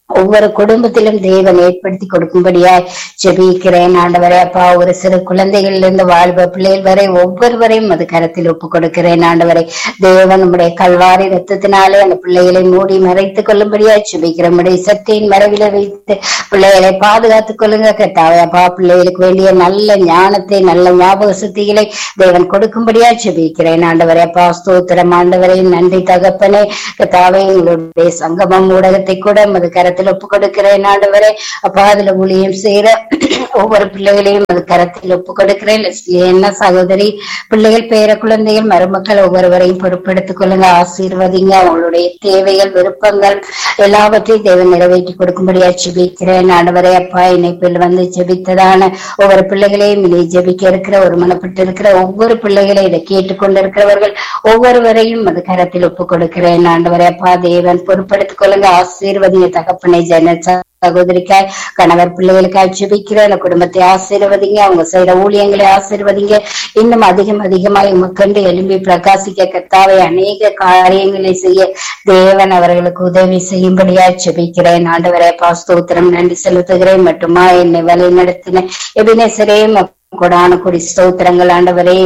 ஒவ்வொரு குடும்பத்திலும் தேவன் ஏற்படுத்தி கொடுக்கும்படியாய் ஜெபிக்கிறேன் ஆண்டவரே அப்பா ஒரு சிறு குழந்தைகள்ல இருந்து வாழ்வ பிள்ளைகள் வரை ஒவ்வொருவரையும் அது கரத்தில் ஒப்பு கொடுக்கிறேன் ஆண்டவரை தேவன் நம்முடைய கல்வாரி ரத்தத்தினாலே அந்த பிள்ளைகளை மூடி மறைத்துக் கொள்ளும்படியாய் ஜெபிக்கிறேன் நம்முடைய சக்தியின் மறைவில வைத்து பிள்ளைகளை பாதுகாத்துக் கொள்ளுங்க கத்தாவே அப்பா பிள்ளைகளுக்கு வேண்டிய நல்ல ஞானத்தை நல்ல ஞாபக சக்திகளை தேவன் கொடுக்கும்படியா ஜெபிக்கிறேன் ஆண்டவரே அப்பா ஸ்தோத்திரம் ஆண்டவரே நன்றி தகப்பனே கத்தாவே எங்களுடைய சங்கமம் ஊடகத்தை கூட அது கரத்தில் ஒப்பு கொடுக்கிறேன் ஆண்டவரே அப்பா அதுல ஊழியம் செய்யற ஒவ்வொரு பிள்ளைகளையும் அது கரத்தில் ஒப்பு கொடுக்கிறேன் என்ன சகோதரி பிள்ளைகள் பேர குழந்தைகள் மருமக்கள் ஒவ்வொருவரையும் பொறுப்பெடுத்துக் கொள்ளுங்க ஆசீர்வதிங்க அவங்களுடைய தேவைகள் விருப்பங்கள் எல்லாவற்றையும் தேவன் நிறைவேற்றி கொடுக்கும்படியா ஜெபிக்கிறேன் ஆண்டவரே அப்பா இணைப்பில் வந்து ஜெபித்ததான ஒவ்வொரு பிள்ளைகளையும் இதை ஜெபிக்க இருக்கிற ஒரு மனப்பட்டு இருக்கிற ஒவ்வொரு பிள்ளைகளை இதை கேட்டுக்கொண்டிருக்கிறவர்கள் ஒவ்வொருவரையும் அது கரத்தில் ஒப்பு கொடுக்கிறேன் ஆண்டவரே அப்பா தேவன் பொறுப்படுத்திக் கொள்ளுங்க ஆசீர்வதிங்க தகப்பனை ஜன சகோதரிக்காய் கணவர் பிள்ளைகளுக்காய் ஜெபிக்கிற அந்த குடும்பத்தை ஆசீர்வதிங்க அவங்க செய்யற ஊழியங்களை ஆசீர்வதிங்க இன்னும் அதிகம் அதிகமாய் உமக்கண்டு எழும்பி பிரகாசிக்க கத்தாவை அநேக காரியங்களை செய்ய தேவன் அவர்களுக்கு உதவி செய்யும்படியா ஜெபிக்கிறேன் ஆண்டவரே பாஸ்தோத்திரம் நன்றி செலுத்துகிறேன் மட்டுமா என்னை வழி நடத்தின எபினேசரே கொடான கொடி ஸ்தோத்திரங்கள் ஆண்டவரே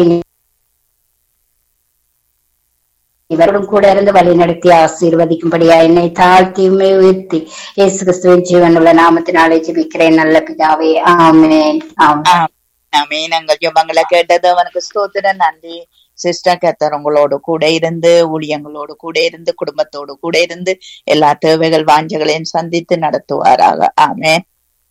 இவரும் கூட இருந்து வழி நடத்தி ஆசீர்வதிக்கும்படியா என்னை தாழ்த்தி உண்மை உயர்த்தி இயேசு கிறிஸ்துவின் ஜீவனுள்ள நாமத்தினாலே ஜெபிக்கிறேன் நல்ல பிதாவே ஆமென் ஆமென் ஆமென் எங்கள் ஜெபங்களை கேட்டது அவனுக்கு ஸ்தோத்திரம் நன்றி சிஸ்டர் கத்தர் உங்களோடு கூட இருந்து ஊழியங்களோடு கூட இருந்து குடும்பத்தோடு கூட இருந்து எல்லா தேவைகள் வாஞ்சங்களையும் சந்தித்து நடத்துவாராக ஆமென்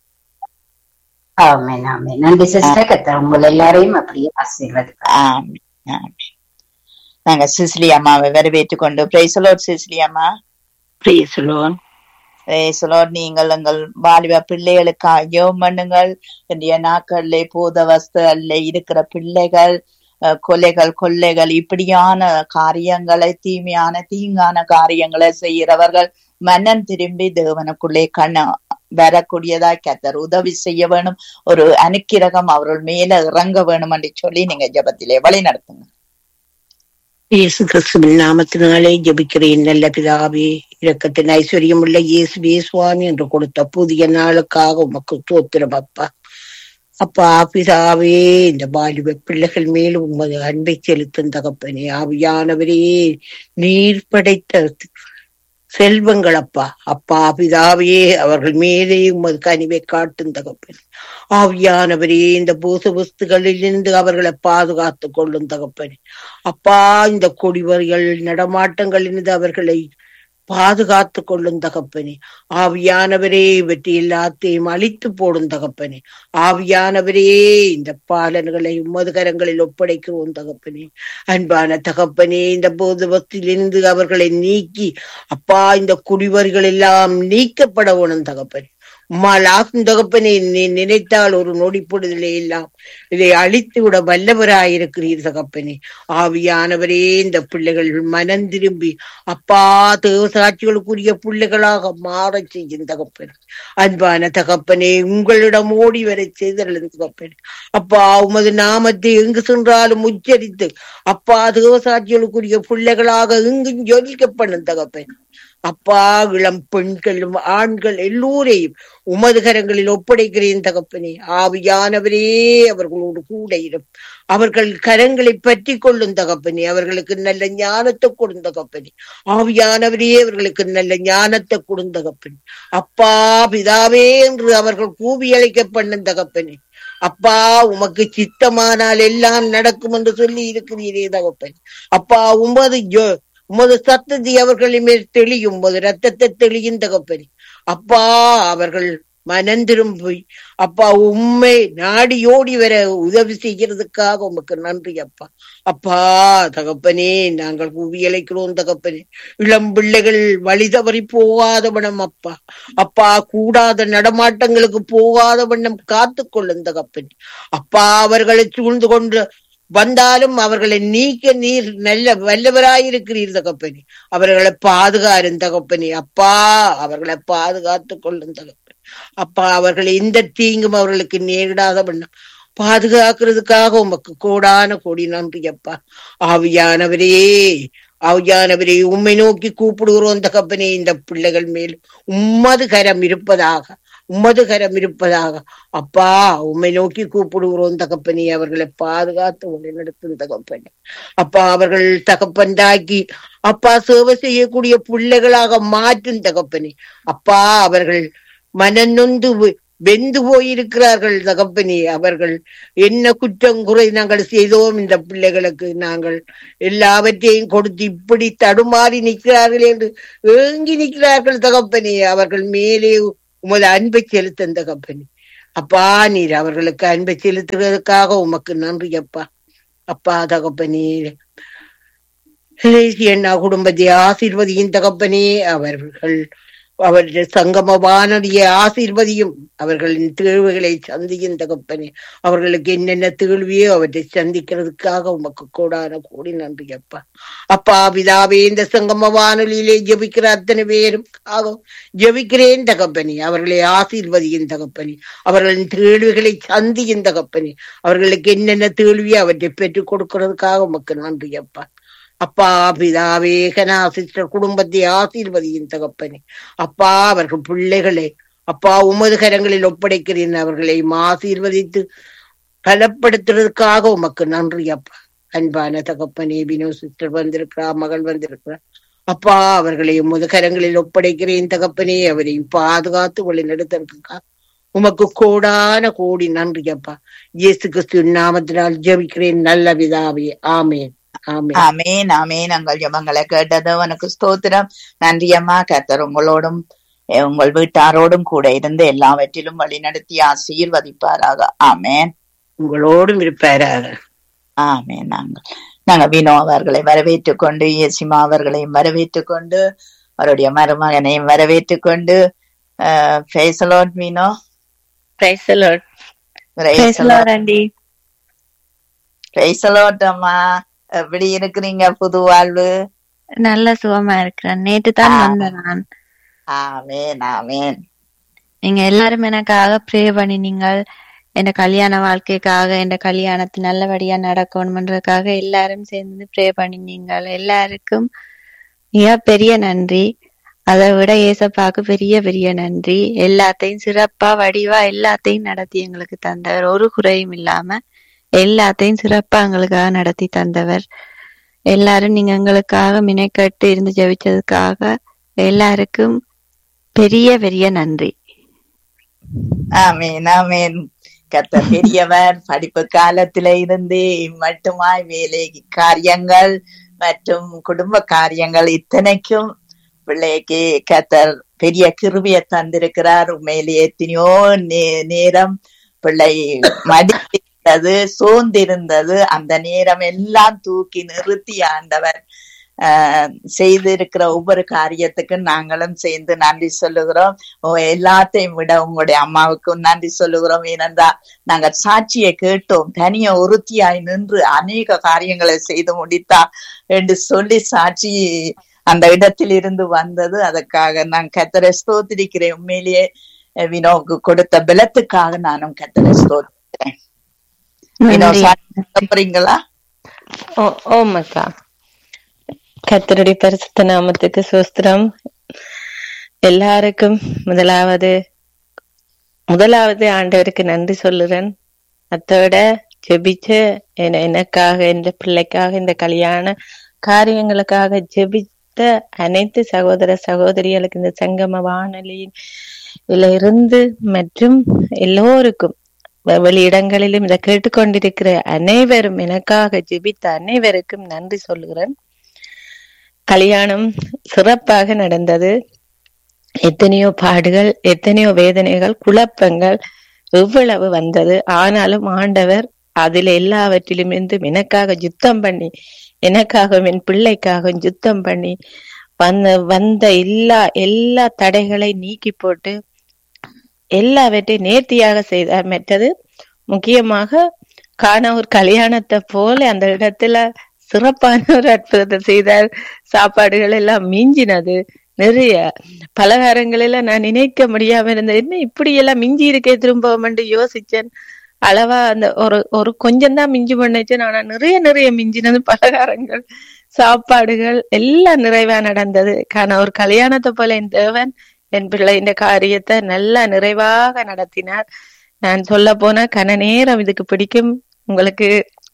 ஆமென் ஆமென் நன்றி சிஸ்டர் கத்தர் உங்கள் எல்லாரையும் அப்படியே ஆசீர்வதிப்பார் ஆமென் ஆமென் நாங்க சிசிலி அம்மாவை வரவேற்றுக் கொண்டு பிரைசலோட் சிசிலி அம்மா Praise the Lord. பிரைசலோட் நீங்கள் எங்கள் வாலிப பிள்ளைகளுக்காக ஜெபம் பண்ணுங்கள் இன்றைய நாட்களிலே போத வஸ்துல இருக்கிற பிள்ளைகள் அஹ், கொலைகள் கொள்ளைகள் இப்படியான காரியங்களை தீமையான தீங்கான காரியங்களை செய்கிறவர்கள் மனம் திரும்பி தேவனுக்குள்ளே கண்ண வரக்கூடியதாய் கத்தர் உதவி செய்ய வேணும் ஒரு அனுக்கிரகம் அவர்கள் மேல இறங்க வேணும் என்று சொல்லி நீங்க ஜெபத்திலே வழி நடத்துங்க இயேசு கிறிஸ்துவின் நாமத்தினாலே ஜெபிக்கிறேன் நல்ல பிதாவே இரக்கத்தின் ஐஸ்வர்யம் உள்ள இயேசுவே சுவாமி என்று கொடுத்த புதிய நாளுக்காக உமக்கு தோத்திரம் அப்பா அப்பா பிதாவே இந்த வாலிப பிள்ளைகள் மேலும் உமது அன்பை செலுத்தும் தகப்பனே ஆவியானவரே நீர் படைத்த செல்வங்கள் அப்பா அப்பா பிதாவே அவர்கள் மேலே உமது கனிவை காட்டும் தகப்பன் ஆவியானவரே இந்த பூச வஸ்துகளில் இருந்து அவர்களை பாதுகாத்துக் கொள்ளும் தகப்பன் அப்பா இந்த கொடிவர்கள் நடமாட்டங்களிலிருந்து அவர்களை பாதுகாத்துக் கொள்ளும் தகப்பனே ஆவியானவரே இவற்றை எல்லாத்தையும் அழித்து போடும் தகப்பனே ஆவியானவரே இந்த பாலன்களை உமது கரங்களில் ஒப்படைக்கிறோம் தகப்பனே அன்பான தகப்பனே இந்த போதுவத்திலிருந்து அவர்களை நீக்கி அப்பா இந்த குடிவர்கள் எல்லாம் நீக்கப்பட வேணும் தகப்பனே உம்மால் ஆகும் தகப்பனே நீ நினைத்தால் ஒரு நொடிப்பொழுதிலே எல்லாம் இதை அழித்து விட வல்லவராயிருக்கிறீர் தகப்பனே ஆவியானவரே இந்த பிள்ளைகள் மனம் திரும்பி அப்பா தேவசாட்சிகளுக்குரிய பிள்ளைகளாக மாறச் செய்யும் தகப்பனே அன்பான தகப்பனே உங்களிடம் ஓடி வரை செய்தல் தகப்பனே அப்பா உமது நாமத்தை எங்கு சென்றாலும் உச்சரித்து அப்பா தேவசாட்சிகளுக்குரிய பிள்ளைகளாக எங்கும் ஜொலிக்கப்படும் தகப்பன் அப்பா இளம் பெண்களும் ஆண்கள் எல்லோரையும் உமது கரங்களில் ஒப்படைக்கிறேன் தகப்பனே ஆவியானவரே அவர்களோடு கூட இரும் அவர்கள் கரங்களை பற்றி கொள்ளும் தகப்பனே அவர்களுக்கு நல்ல ஞானத்தை கொடுந்த தகப்பனே ஆவியானவரே அவர்களுக்கு நல்ல ஞானத்தை கொடுந்த தகப்பனே அப்பா பிதாவே என்று அவர்கள் கூவி அழைக்க பண்ணும் தகப்பனே அப்பா உமக்கு சித்தமானால் எல்லாம் நடக்கும் என்று சொல்லி இருக்கிறீரே தகப்பன் அப்பா உமது ஜோ- உமது சத்தத்தை அவர்களின் மேல் தெளியும் உமது ரத்தத்தை தெளியும் தகப்பனே அப்பா அவர்கள் மனம் திரும்பி அப்பா உண்மை நாடி ஓடி வர உதவி செய்கிறதுக்காக உமக்கு நன்றி அப்பா அப்பா தகப்பனே நாங்கள் கூவியலைக்கிறோம் தகப்பனே இளம் பிள்ளைகள் வழி தவறி போகாத வண்ணம் அப்பா அப்பா கூடாத நடமாட்டங்களுக்கு போகாத வண்ணம் காத்து கொள்ளும் தகப்பனே அப்பா அவர்களை சூழ்ந்து கொண்டு வந்தாலும் அவர்களை நீக்க நீர் நல்ல வல்லவராயிருக்கிறீர் தகப்பனே அவர்களை பாதுகாரும் தகப்பனே அப்பா அவர்களை பாதுகாத்துக் கொள்ளும் தகப்பன் அப்பா அவர்கள் எந்த தீங்கும் அவர்களுக்கு நேரிடாத வண்ணம் பாதுகாக்கிறதுக்காக உமக்கு கோடான கோடி நன்றி அப்பா ஆவியானவரே ஆவியானவரை உம்மை நோக்கி கூப்பிடுகிறோம் தகப்பனே இந்த பிள்ளைகள் மேல் உம்மது கரம் இருப்பதாக உம்மது கரம் இருப்பதாக அப்பா உம்மை நோக்கி கூப்பிடுகிறோம் தகப்பனே அவர்களை பாதுகாத்து வழிநடத்தும் தகப்பனே அப்பா அவர்கள் தகப்பன் தாக்கி அப்பா சேவை செய்யக்கூடிய பிள்ளைகளாக மாற்றும் தகப்பனே அப்பா அவர்கள் மனநொந்து வெ- வெந்து போயிருக்கிறார்கள் தகப்பனே அவர்கள் என்ன குற்றம் குறை நாங்கள் செய்தோம் இந்த பிள்ளைகளுக்கு நாங்கள் எல்லாவற்றையும் கொடுத்து இப்படி தடுமாறி நிற்கிறார்கள் என்று ஏங்கி நிற்கிறார்கள் தகப்பனே அவர்கள் மேலே உமது அன்பை செலுத்தும் தகப்பனே அப்பா நீர் அவர்களுக்கு அன்பை செலுத்துவதற்காக உமக்கு நன்றி அப்பா அப்பா தகப்பனே லேசி அண்ணா குடும்பத்தை ஆசீர்வதியும் தகப்பனே அவர்கள் அவருடைய சங்கம வானொலியை ஆசீர்வதியும் அவர்களின் தேவைகளை சந்தியும் தகப்பனே அவர்களுக்கு என்னென்ன தேழ்வியோ அவற்றை சந்திக்கிறதுக்காக உமக்கு கூடான கூடி நன்றி அப்பா அப்பா பிதாவே இந்த சங்கம வானொலியிலே ஜெபிக்கிற அத்தனை பேரும் ஜெபிக்கிறேன் தகப்பனே அவர்களை ஆசீர்வதியும் தகப்பனே அவர்களின் தேழ்வுகளை சந்தியும் தகப்பனே அவர்களுக்கு என்னென்ன தேழ்வியோ அவற்றை பெற்றுக் கொடுக்கிறதுக்காக உமக்கு நன்றி அப்பா அப்பா பிதாவே கனா சிஸ்டர் குடும்பத்தை ஆசீர்வதியும் தகப்பனே அப்பா அவர்கள் பிள்ளைகளை அப்பா உமது கரங்களில் ஒப்படைக்கிறேன் அவர்களை ஆசீர்வதித்து பலப்படுத்துறதுக்காக உமக்கு நன்றி அப்பா அன்பான தகப்பனே வினோ சிஸ்டர் வந்திருக்கிறா மகள் வந்திருக்கிறா அப்பா அவர்களை உமது கரங்களில் ஒப்படைக்கிறேன் தகப்பனே அவரை பாதுகாத்து வழி நடத்துறதுக்காக உமக்கு கோடான கோடி நன்றி அப்பா இயேசு கிறிஸ்து நாமத்தினால் ஜெபிக்கிறேன் நல்ல விதாவே ஆமேன் ஆமேன் ஆமேன் ஆமேன் உங்கள் ஜெபங்களை கேட்டது உனக்கு ஸ்தோத்திரம் நன்றி அம்மா கர்த்தர் உங்களோடும் அஹ், உங்கள் வீட்டாரோடும் கூட இருந்து எல்லாவற்றிலும் வழிநடத்தி ஆசீர்வதிப்பாராக ஆமேன் உங்களோடும் இருப்பாராக ஆமேன் நாங்கள் நாங்க வினோ அவர்களை வரவேற்றுக் கொண்டு இயேசிமா அவர்களையும் வரவேற்றுக் கொண்டு அவருடைய மருமகனையும் வரவேற்றுக் கொண்டு ஃபேசலோட் Vino Praise the Lord. Praise the Lord, Andy. ஃபேசலோட் அம்மா எப்படி இருக்கிறீங்க புது வாழ்வு நல்ல சுகமா இருக்கிறேன் நேற்று தான் ஆ. வந்தேன் நான் ஆமேன் ஆமேன் நீங்க எல்லாரும் எனக்காக ப்ரே பண்ணினீங்கள் என் கல்யாண வாழ்க்கைக்காக என் கல்யாணத்து நல்லபடியா நடக்கணும்ன்றதுக்காக எல்லாரும் சேர்ந்து ப்ரே பண்ணினீங்கள் எல்லாருக்கும் மிக பெரிய நன்றி அதை விட ஏசப்பாக்கு பெரிய பெரிய நன்றி எல்லாத்தையும் சிறப்பா வடிவா எல்லாத்தையும் நடத்தி எங்களுக்கு தந்தவர் ஒரு குறையும் இல்லாம எல்லாத்தையும் சிறப்பா எங்களுக்காக நடத்தி தந்தவர் எல்லாரும் நீங்க எங்களுக்காக மினைக்கட்டு இருந்து ஜெபிச்சதுக்காக எல்லாருக்கும் பெரிய பெரிய நன்றி ஆமேன் ஆமேன் கர்த்தர் பெரியவர் படிப்பு காலத்தில இருந்து மட்டுமாய் வேலை காரியங்கள் மற்றும் குடும்ப காரியங்கள் இத்தனைக்கும் பிள்ளைக்கு கர்த்தர் பெரிய கிருபிய தந்திருக்கிறார் உண்மையிலே எத்தனையோ நே- நேரம் பிள்ளை மடித்திருந்தது சோர்ந்திருந்தது அந்த நேரம் எல்லாம் தூக்கி நிறுத்தி ஆண்டவர் ஆஹ் செய்திருக்கிற ஒவ்வொரு காரியத்துக்கும் நாங்களும் சேர்ந்து நன்றி சொல்லுகிறோம் ஓ, எல்லாத்தையும் விட உங்களுடைய அம்மாவுக்கும் நன்றி சொல்லுகிறோம் ஏனென்றால் நாங்கள் சாட்சியை கேட்டோம் தனிய ஒருத்தியாய் நின்று அநேக காரியங்களை செய்து முடித்தா என்று சொல்லி சாட்சி அந்த இடத்தில் இருந்து வந்தது அதற்காக நான் கத்தரை ஸ்தோத்திரிக்கிறேன் உண்மையிலேயே அஹ், வினோவுக்கு கொடுத்த பலத்துக்காக நானும் கத்தரை ஸ்தோத்திரிக்கிறேன் வினோ நன்றி சாட்சி சொல்றீங்களா ஓ ஓமக்கா கர்த்தருடைய பரிசுத்த நாமத்துக்கு சுஸ்திரம் எல்லாருக்கும் முதலாவது முதலாவது ஆண்டவருக்கு நன்றி சொல்லுறேன் அத்தோட ஜெபிச்சு என- எனக்காக இந்த பிள்ளைக்காக இந்த கல்யாண காரியங்களுக்காக ஜெபித்த அனைத்து சகோதர சகோதரிகளுக்கு இந்த சங்கம வானொலியின் இதுல இருந்து மற்றும் எல்லோருக்கும் வெ- வெளியிடங்களிலும் இதை கேட்டுக்கொண்டிருக்கிற அனைவரும் எனக்காக ஜெபித்த அனைவருக்கும் நன்றி சொல்லுகிறேன் கல்யாணம் சிறப்பாக நடந்தது எத்தனையோ பாடுகள் எத்தனையோ வேதனைகள் குழப்பங்கள் எவ்வளவு வந்தது ஆனாலும் ஆண்டவர் அதில் எல்லாவற்றிலும் இருந்து எனக்காக யுத்தம் பண்ணி எனக்காகவும் என் பிள்ளைக்காகவும் யுத்தம் பண்ணி வந்த வந்த எல்லா எல்லா தடைகளை நீக்கி போட்டு எல்லாவற்றையும் நேர்த்தியாக செய்தார் மற்றது முக்கியமாக காண ஒரு கல்யாணத்தை போல அந்த இடத்துல சிறப்பான ஒரு அற்புதத்தை செய்தார் சாப்பாடுகள் எல்லாம் மிஞ்சினது நிறைய பலகாரங்கள் எல்லாம் நான் நினைக்க முடியாம இருந்தது என்ன இப்படி எல்லாம் மிஞ்சி இருக்கே திரும்ப யோசிச்சேன் அளவா அந்த ஒரு ஒரு கொஞ்சம் தான் மிஞ்சி பண்ணுச்சேன் ஆனா நிறைய நிறைய மிஞ்சினது பலகாரங்கள் சாப்பாடுகள் எல்லாம் நிறைவா நடந்தது காரண ஒரு கல்யாணத்தை போல என் தேவன் என் பிள்ளை இந்த காரியத்தை நல்லா நிறைவாக நடத்தினார் நான் சொல்ல போனா கன நேரம் இதுக்கு பிடிக்கும் உங்களுக்கு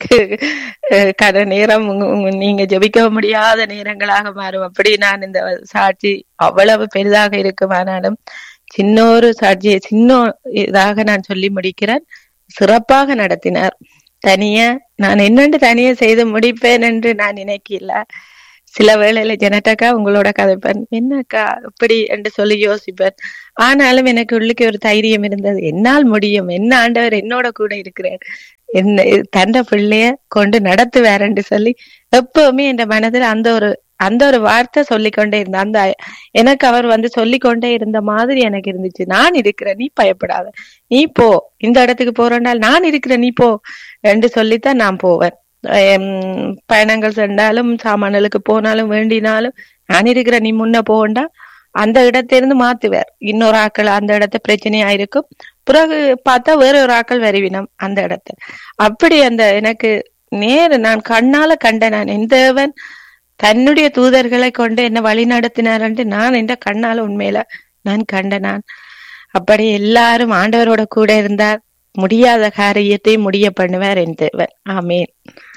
அஹ், கன நேரம் உங்க- உங்க- நீங்க ஜெபிக்க முடியாத நேரங்களாக மாறும் அப்படி நான் இந்த சாட்சி அவ்வளவு பெரிதாக இருக்குமானாலும் சின்ன ஒரு சாட்சியை சின்ன இதாக நான் சொல்லி முடிக்கிறேன் சிறப்பாக நடத்தினார் தனியா நான் என்னென்று தனியா செய்து முடிப்பேன் என்று நான் நினைக்கல சில வேளையில ஜனட்டாக்கா உங்களோட கதைப்பேன் என்னக்கா இப்படி என்று சொல்லி யோசிப்பேன் ஆனாலும் எனக்கு உள்ளுக்கு ஒரு தைரியம் இருந்தது என்னால் முடியும் என்ன ஆண்டவர் என்னோட கூட இருக்கிறார் என்ன தந்த பிள்ளைய கொண்டு நடத்துவாருன்னு சொல்லி எப்பவுமே என் மனதில் அந்த ஒரு அந்த ஒரு வார்த்தை சொல்லிக்கொண்டே இருந்த அந்த எனக்கு அவர் வந்து சொல்லிக்கொண்டே இருந்த மாதிரி எனக்கு இருந்துச்சு நான் இருக்கிறேன் நீ பயப்படாத நீ போ இந்த இடத்துக்கு போறேன்னால் நான் இருக்கிறேன் நீ போ என்று சொல்லித்தான் நான் போவேன் ஹம், பயணங்கள் சென்றாலும் சாமான்களுக்கு போனாலும் வேண்டினாலும் நான் இருக்கிறேன் நீ முன்ன போண்டா அந்த இடத்திலிருந்து மாத்துவார் இன்னொரு ஆக்கள் அந்த இடத்த பிரச்சனையா இருக்கும் பிறகு பார்த்தா வேற ஒரு ஆக்கள் வருவினம் அந்த இடத்த அப்படி அந்த எனக்கு நேரு நான் கண்ணால கண்ட நான் என் தேவன் தன்னுடைய தூதர்களை கொண்டு என்ன வழி நடத்தினார் என்று நான் என்ற கண்ணால உண்மையில நான் கண்ட நான் அப்படி எல்லாரும் ஆண்டவரோட கூட இருந்தார் முடியாத காரியத்தை முடிய பண்ணுவார் என் தேவன் ஆமேன்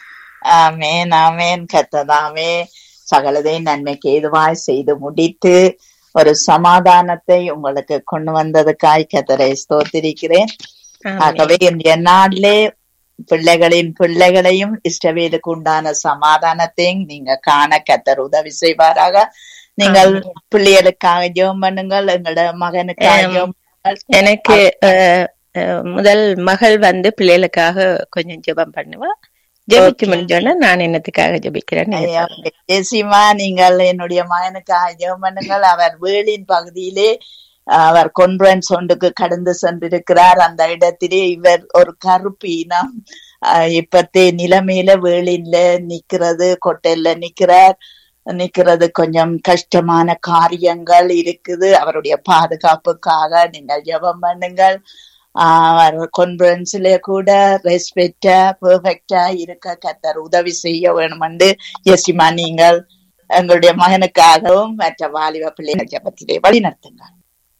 ஆமேன் ஆமேன் கத்ததாமே சகலதையும் நன்மைக்கு ஏதுவாய் செய்து முடித்து ஒரு சமாதானத்தை உங்களுக்கு கொண்டு வந்ததுக்காய் கத்தரை ஸ்தோத்திரிக்கிறேன் ஆமென். ஆகவே இன்றைய நாளிலே பிள்ளைகளின் பிள்ளைகளையும் இஷ்டவேலுக்கு உண்டான சமாதானத்தையும் நீங்க காண கத்தர் உதவி செய்வாராக நீங்கள் பிள்ளைகளுக்காக ஜெபம் பண்ணுங்கள் எங்களோட மகனுக்காக ஆம். ஜெபம் பண்ணுங்கள். எனக்கு அஹ், அஹ், முதல் மகள் வந்து பிள்ளைகளுக்காக கொஞ்சம் ஜெபம் பண்ணுவா ஜெபிச்சு Okay. முடிஞ்சோன்னா நான் என்னத்துக்காக ஜெபிக்கிறேன்னு நீங்க ஐயா, சொல்லுங்க. ஜெசிமா நீங்கள் என்னுடைய மகனுக்காக ஜெபம் பண்ணுங்கள் அவர் வேளின் பகுதியிலே அவர் கான்ஃபரன்ஸ் ஒன்றுக்கு கடந்து சென்றிருக்கிறார் அந்த இடத்திலே இவர் ஒரு கருப்பு இனம் ஆஹ் இப்பத்தே நிலைமையில வேளின்ல நிக்கிறது கொட்டையில நிக்கிறார் நிக்கிறது கொஞ்சம் கஷ்டமான காரியங்கள் இருக்குது அவருடைய பாதுகாப்புக்காக நீங்கள் ஜெபம் பண்ணுங்கள் ஆஹ் அவர் கான்ஃபரன்ஸ்ல கூட ரெஸ்பெக்டா பெர்ஃபெக்டா இருக்க கத்தர் உதவி செய்ய வேணும் என்று எசிமா நீங்கள் எங்களுடைய மகனுக்காகவும் மற்ற வாலிப பிள்ளைகள் ஜபத்திலே வழி நடத்துங்கள்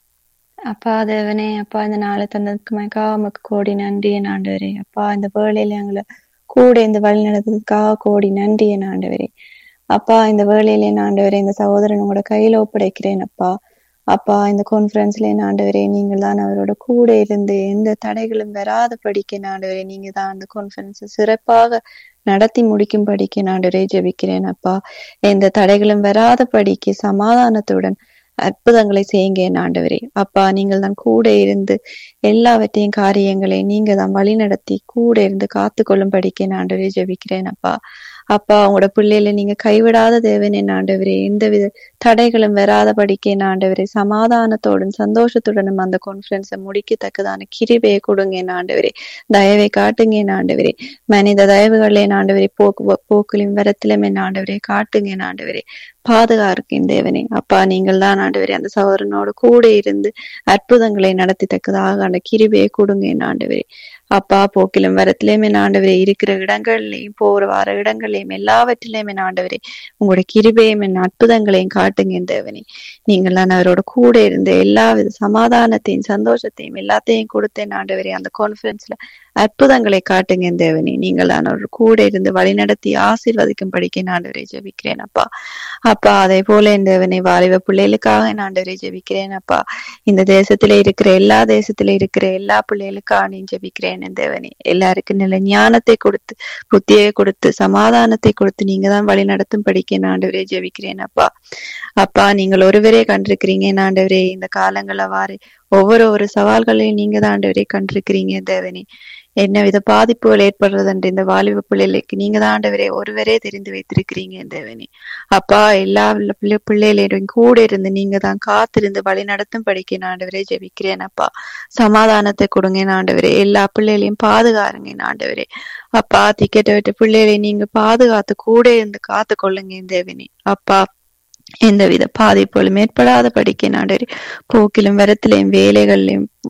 அப்பா தேவனே அப்பா இந்த நாளை தந்ததுக்கு மயக்கா உமக்கு கோடி நன்றி என் ஆண்டவரே அப்பா இந்த வேளையில எங்களை கூட இந்த வழி நடந்ததுக்காக கோடி நன்றி என் ஆண்டவரே அப்பா இந்த வேளையில என் ஆண்டவரே இந்த சகோதரன் உங்களோட கையில ஒப்படைக்கிறேன் அப்பா அப்பா இந்த கான்ஃபரன்ஸ்ல என் ஆண்டவரே நீங்கள் தான் அவரோட கூட இருந்து எந்த தடைகளும் வராத படிக்க என் ஆண்டவரே நீங்க தான் அந்த கான்ஃபரன்ஸ் சிறப்பாக நடத்தி முடிக்கும் படிக்க என் ஆண்டவரே ஜெபிக்கிறேன் அப்பா எந்த தடைகளும் வராத படிக்க சமாதானத்துடன் அற்புதங்களை செய்யுங்க என் ஆண்டவரே அப்பா நீங்கள் தான் கூட இருந்து எல்லாவற்றையும் காரியங்களை நீங்க தான் வழி நடத்தி கூட இருந்து காத்து கொள்ளும் படிக்க என் ஆண்டவரே ஜெபிக்கிறேன் அப்பா அப்பா உங்களோட பிள்ளைகளை நீங்க கைவிடாத தேவன் என் ஆண்டவரே எந்தவித தடைகளும் வராத படிக்க என் ஆண்டவரே சமாதானத்தோடும் சந்தோஷத்துடனும் அந்த கான்ஃபரன்ஸை முடிக்கத்தக்கதான கிருபையை கொடுங்க என் ஆண்டவரே தயவை காட்டுங்க என் ஆண்டவரே மனித தயவுகளை என் ஆண்டவரே போக்கு போக்கிலும் வரத்திலும் என் ஆண்டவரே காட்டுங்க என் ஆண்டவரே பாதுகாருக்கேன் தேவனே அப்பா நீங்கள் தான் ஆண்டவரே அந்த சகோதரனோடு கூட இருந்து அற்புதங்களை நடத்தி தக்கதாக அந்த கிருபையை கொடுங்க என் ஆண்டவரே அப்பா போக்கிலும் வரத்திலேயும் என் ஆண்டவரே இருக்கிற இடங்கள்லையும் போற வர இடங்கள்லையும் எல்லாவற்றிலையும் என் ஆண்டவரே உங்களுடைய கிருபையும் என் அற்புதங்களையும் காட்டுங்க என் தேவனே நீங்கள் நான் அவரோட கூட இருந்த எல்லா வித சமாதானத்தையும் சந்தோஷத்தையும் எல்லாத்தையும் கொடுத்தேன் ஆண்டவரே அந்த கான்ஃபரன்ஸ்ல அற்புதங்களை காட்டுங்க என் தேவனே நீங்கள் நான் அவர் கூட இருந்து வழிநடத்தி ஆசீர்வதிக்கும் படிக்க நான் ஆண்டவரை ஜெபிக்கிறேன் அப்பா அப்பா அதே போல என் தேவனை வாலிப பிள்ளைகளுக்காக நான் ஆண்டவரை ஜெபிக்கிறேன் அப்பா இந்த தேசத்துல இருக்கிற எல்லா தேசத்துல இருக்கிற எல்லா பிள்ளைகளுக்காக நீ ஜெபிக்கிறேன் என் தேவனே எல்லாருக்கும் நல்ல ஞானத்தை கொடுத்து புத்தியை கொடுத்து சமாதானத்தை கொடுத்து நீங்க தான் வழி நடத்தும் படிக்க நான் ஆண்டவரே ஜெபிக்கிறேன் அப்பா அப்பா நீங்கள் ஒருவரே கண்டிருக்கிறீங்க என் ஆண்டவரே இந்த காலங்கள் அவ்வாறு ஒவ்வொரு ஒரு சவால்களையும் நீங்க தான் ஆண்டவரே கண்டிருக்கிறீங்க தேவனே என்ன வித பாதிப்புகள் ஏற்படுறது என்று இந்த வாலிப பிள்ளைகளுக்கு நீங்க தான் ஆண்டவரே ஒருவரே தெரிந்து வைத்திருக்கிறீங்க தேவனே அப்பா எல்லா பிள்ளை பிள்ளைகளையும் கூட இருந்து நீங்க தான் காத்திருந்து வழி நடத்தும் படிக்க நான் ஆண்டவரே ஜெபிக்கிறேன் அப்பா சமாதானத்தை கொடுங்க என் ஆண்டவரே எல்லா பிள்ளைகளையும் பாதுகாருங்க என் ஆண்டவரே அப்பா திக்கெட்ட விட்ட பிள்ளைகளை நீங்க பாதுகாத்து கூட இருந்து காத்து கொள்ளுங்க என் தேவனே அப்பா எந்தவித பாதிப்புகளும் ஏற்படாத படிக்க நாடரே போக்கிலும் வரத்திலையும் வேலைகள்லையும்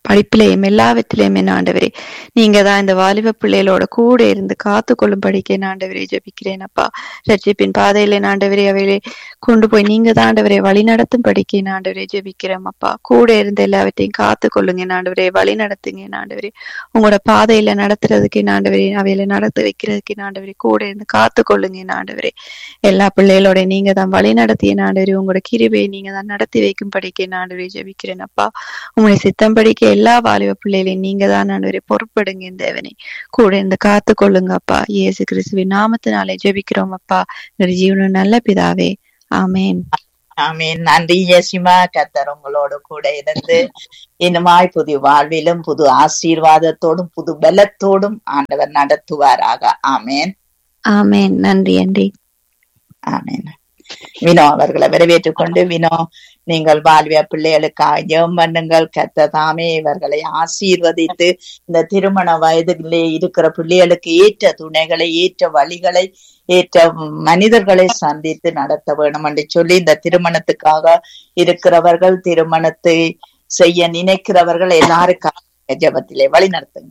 படிப்பிலையும் எல்லாவற்றிலையும் என்ன ஆண்டவரே நீங்க தான் இந்த வாலிப பிள்ளைகளோட கூட இருந்து காத்து கொள்ளும்படிக்கு என்ன ஆண்டவரே ஜெபிக்கிறேன் அப்பா ரட்சிப்பின் பாதையில என்ன ஆண்டவரே அவையிலே கொண்டு போய் நீங்க தான் ஆண்டவரே வழி நடத்தும் படிக்க என்ன ஆண்டவரே ஜெபிக்கிறோம் அப்பா கூட இருந்து எல்லாவற்றையும் காத்து கொள்ளுங்க என்ன ஆண்டவரே வழி நடத்துங்க என்ன ஆண்டவரே உங்களோட பாதையில நடத்துறதுக்கு என்ன ஆண்டவரே அவையில நடத்த வைக்கிறதுக்கு என்ன ஆண்டவரே கூட இருந்து காத்து கொள்ளுங்க என்ன ஆண்டவரே எல்லா பிள்ளைகளோட நீங்க தான் வழி நடத்தி என்ன ஆண்டவரே உங்களோட கிருபையை நீங்க தான் நடத்தி வைக்கும் படிக்க என்ன ஆண்டவரே ஜெபிக்கிறேன் அப்பா உங்களுடைய சித்தம் படிக்க எல்லா வாலிப பிள்ளைகளையும் நீங்க தான் ஆண்டவரே பொறுப்படுங்க இந்த தேவனை கூட இருந்து காத்து கொள்ளுங்க அப்பா இயேசு கிறிஸ்துவின் நாமத்தினாலே ஜெபிக்கிறோம் அப்பா எங்களுடைய ஜீவன நல்ல பிதாவே ஆமென் ஆமீன் நன்றி இயேசுமா கத்தர் உங்களோடு கூட இருந்து இனிமாய் புது வாழ்விலும் புது ஆசீர்வாதத்தோடும் புது பலத்தோடும் ஆண்டவர் நடத்துவாராக ஆமேன் ஆமென் நன்றி நன்றி ஆமேன் வினோ அவர்களை வரவேற்றுக் கொண்டு வினோ நீங்கள் வாழ்விய பிள்ளைகளுக்காக ஜெபம் பண்ணுங்கள் கத்த தாமே இவர்களை ஆசீர்வதித்து இந்த திருமண வயதிலே இருக்கிற பிள்ளைகளுக்கு ஏற்ற துணைகளை ஏற்ற வழிகளை ஏற்ற மனிதர்களை சந்தித்து நடத்த வேணும் என்று சொல்லி இந்த திருமணத்துக்காக இருக்கிறவர்கள் திருமணத்தை செய்ய நினைக்கிறவர்கள் எல்லாருக்காக ஜெபத்திலே வழி நடத்துங்க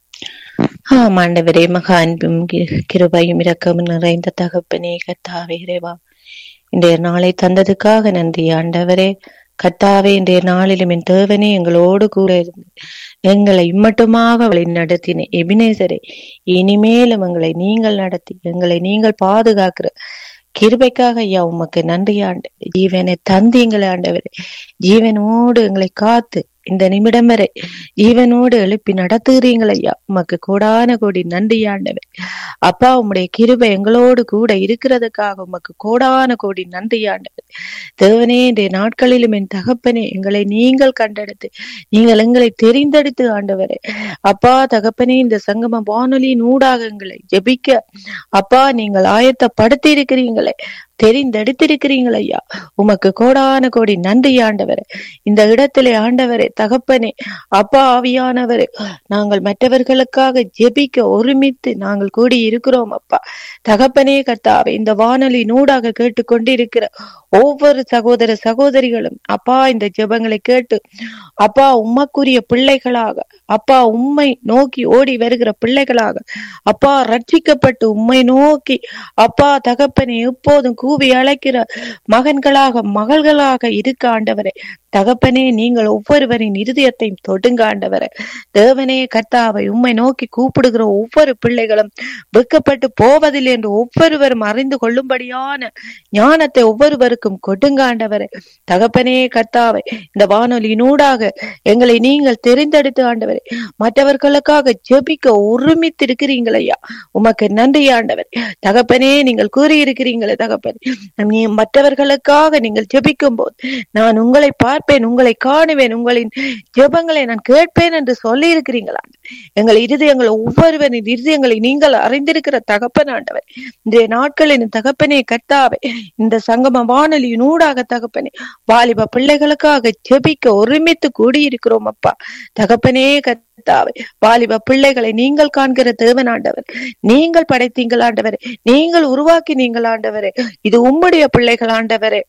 ஆம் ஆண்டவரே மகா அன்பும் கி- கிருபையும் இரக்கமும் நிறைந்த தகப்பனே கத்தாவே இறைவா இன்றைய நாளை தந்ததுக்காக நன்றி ஆண்டவரே கத்தாவே இன்றைய நாளிலும் என் தேவனே எங்களோடு கூட இருந்து எங்களை இம்மட்டுமாக வழி நடத்தின எபினேசரே இனிமேலும் எங்களை நீங்கள் நடத்தி எங்களை நீங்கள் பாதுகாக்கிற கிருபைக்காக ஐயா உமக்கு நன்றி ஆண்டு ஜீவனை தந்தீங்களே ஆண்டவரே ஜீவனோடு எங்களை காத்து இந்த நிமிடம் வரை ஜீவனோடு எழுப்பி நடத்துகிறீங்கள் ஐயா உமக்கு கோடான கோடி நன்றி ஆண்டவர் அப்பா உம்முடைய கிருபை எங்களோடு கூட இருக்கிறதுக்காக உமக்கு கோடான கோடி நன்றி ஆண்டவர் தேவனே இன்றைய நாட்களிலும் என் தகப்பனே எங்களை நீங்கள் கண்டெடுத்து நீங்கள் எங்களை தெரிந்தெடுத்து ஆண்டவரே அப்பா தகப்பனே இந்த சங்கம வானொலியின் ஊடாக எங்களை ஜெபிக்க அப்பா நீங்கள் ஆயத்தப்படுத்தி இருக்கிறீங்களே தெரிந்தெடுத்திருக்கிறீங்கள் ஐயா உமக்கு கோடான கோடி நன்றி ஆண்டவரே இந்த இடத்திலே ஆண்டவரே தகப்பனே அப்பா ஆவியானவரே நாங்கள் மற்றவர்களுக்காக ஜெபிக்க ஒருமித்து நாங்கள் கூடி இருக்கிறோம் அப்பா தகப்பனே கர்த்தாவே இந்த வானொலி நூடாக கேட்டுக்கொண்டிருக்கிற ஒவ்வொரு சகோதர சகோதரிகளும் அப்பா இந்த ஜெபங்களை கேட்டு அப்பா உம்மக்குரிய பிள்ளைகளாக அப்பா உம்மை நோக்கி ஓடி வருகிற பிள்ளைகளாக அப்பா ரட்சிக்கப்பட்டு உம்மை நோக்கி அப்பா தகப்பனை எப்போதும் கூவி அழைக்கிற மகன்களாக மகள்களாக இருக்க ஆண்டவரே தகப்பனே நீங்கள் ஒவ்வொருவரின் இருதயத்தையும் தொடுங்க ஆண்டவரே தேவனே கர்த்தாவை உம்மை நோக்கி கூப்பிடுகிற ஒவ்வொரு பிள்ளைகளும் வெட்கப்பட்டு போவதில்லை என்று ஒவ்வொருவரும் அறிந்து கொள்ளும்படியான ஞானத்தை ஒவ்வொருவருக்கும் கொடுங்க ஆண்டவரே தகப்பனே கர்த்தாவை இந்த வானொலியினூடாக எங்களை நீங்கள் தெரிந்தெடுத்து ஆண்டவரே மற்றவர்களுக்காக ஜெபிக்க ஒருமித்திருக்கிறீங்கள் ஐயா உமக்கு நன்றி ஆண்டவர் தகப்பனே நீங்கள் கூறியிருக்கிறீங்களே தகப்பனே நீ மற்றவர்களுக்காக நீங்கள் ஜெபிக்கும் போது நான் உங்களை பார்ப்பேன் உங்களை காணுவேன் உங்களின் ஜெபங்களை நான் கேட்பேன் என்று சொல்லி இருக்கிறீங்களா எங்கள் இருதயங்கள் ஒவ்வொருவரின் இருதயங்களை நீங்கள் அறிந்திருக்கிற தகப்பன் ஆண்டவர் இன்றைய நாட்களின் தகப்பனே கர்த்தாவே இந்த சங்கம வானொலியின் ஊடாக தகப்பனே வாலிப பிள்ளைகளுக்காக ஜெபிக்க ஒருமித்து கூடியிருக்கிறோம் அப்பா தகப்பனே கர்த்தாவே வாலிப பிள்ளைகளை நீங்கள் காண்கிற தேவன் ஆண்டவர் நீங்கள் படைத்தீங்கள் ஆண்டவரே நீங்கள் உருவாக்கி நீங்கள் ஆண்டவரே இது உம்முடைய பிள்ளைகள் ஆண்டவரே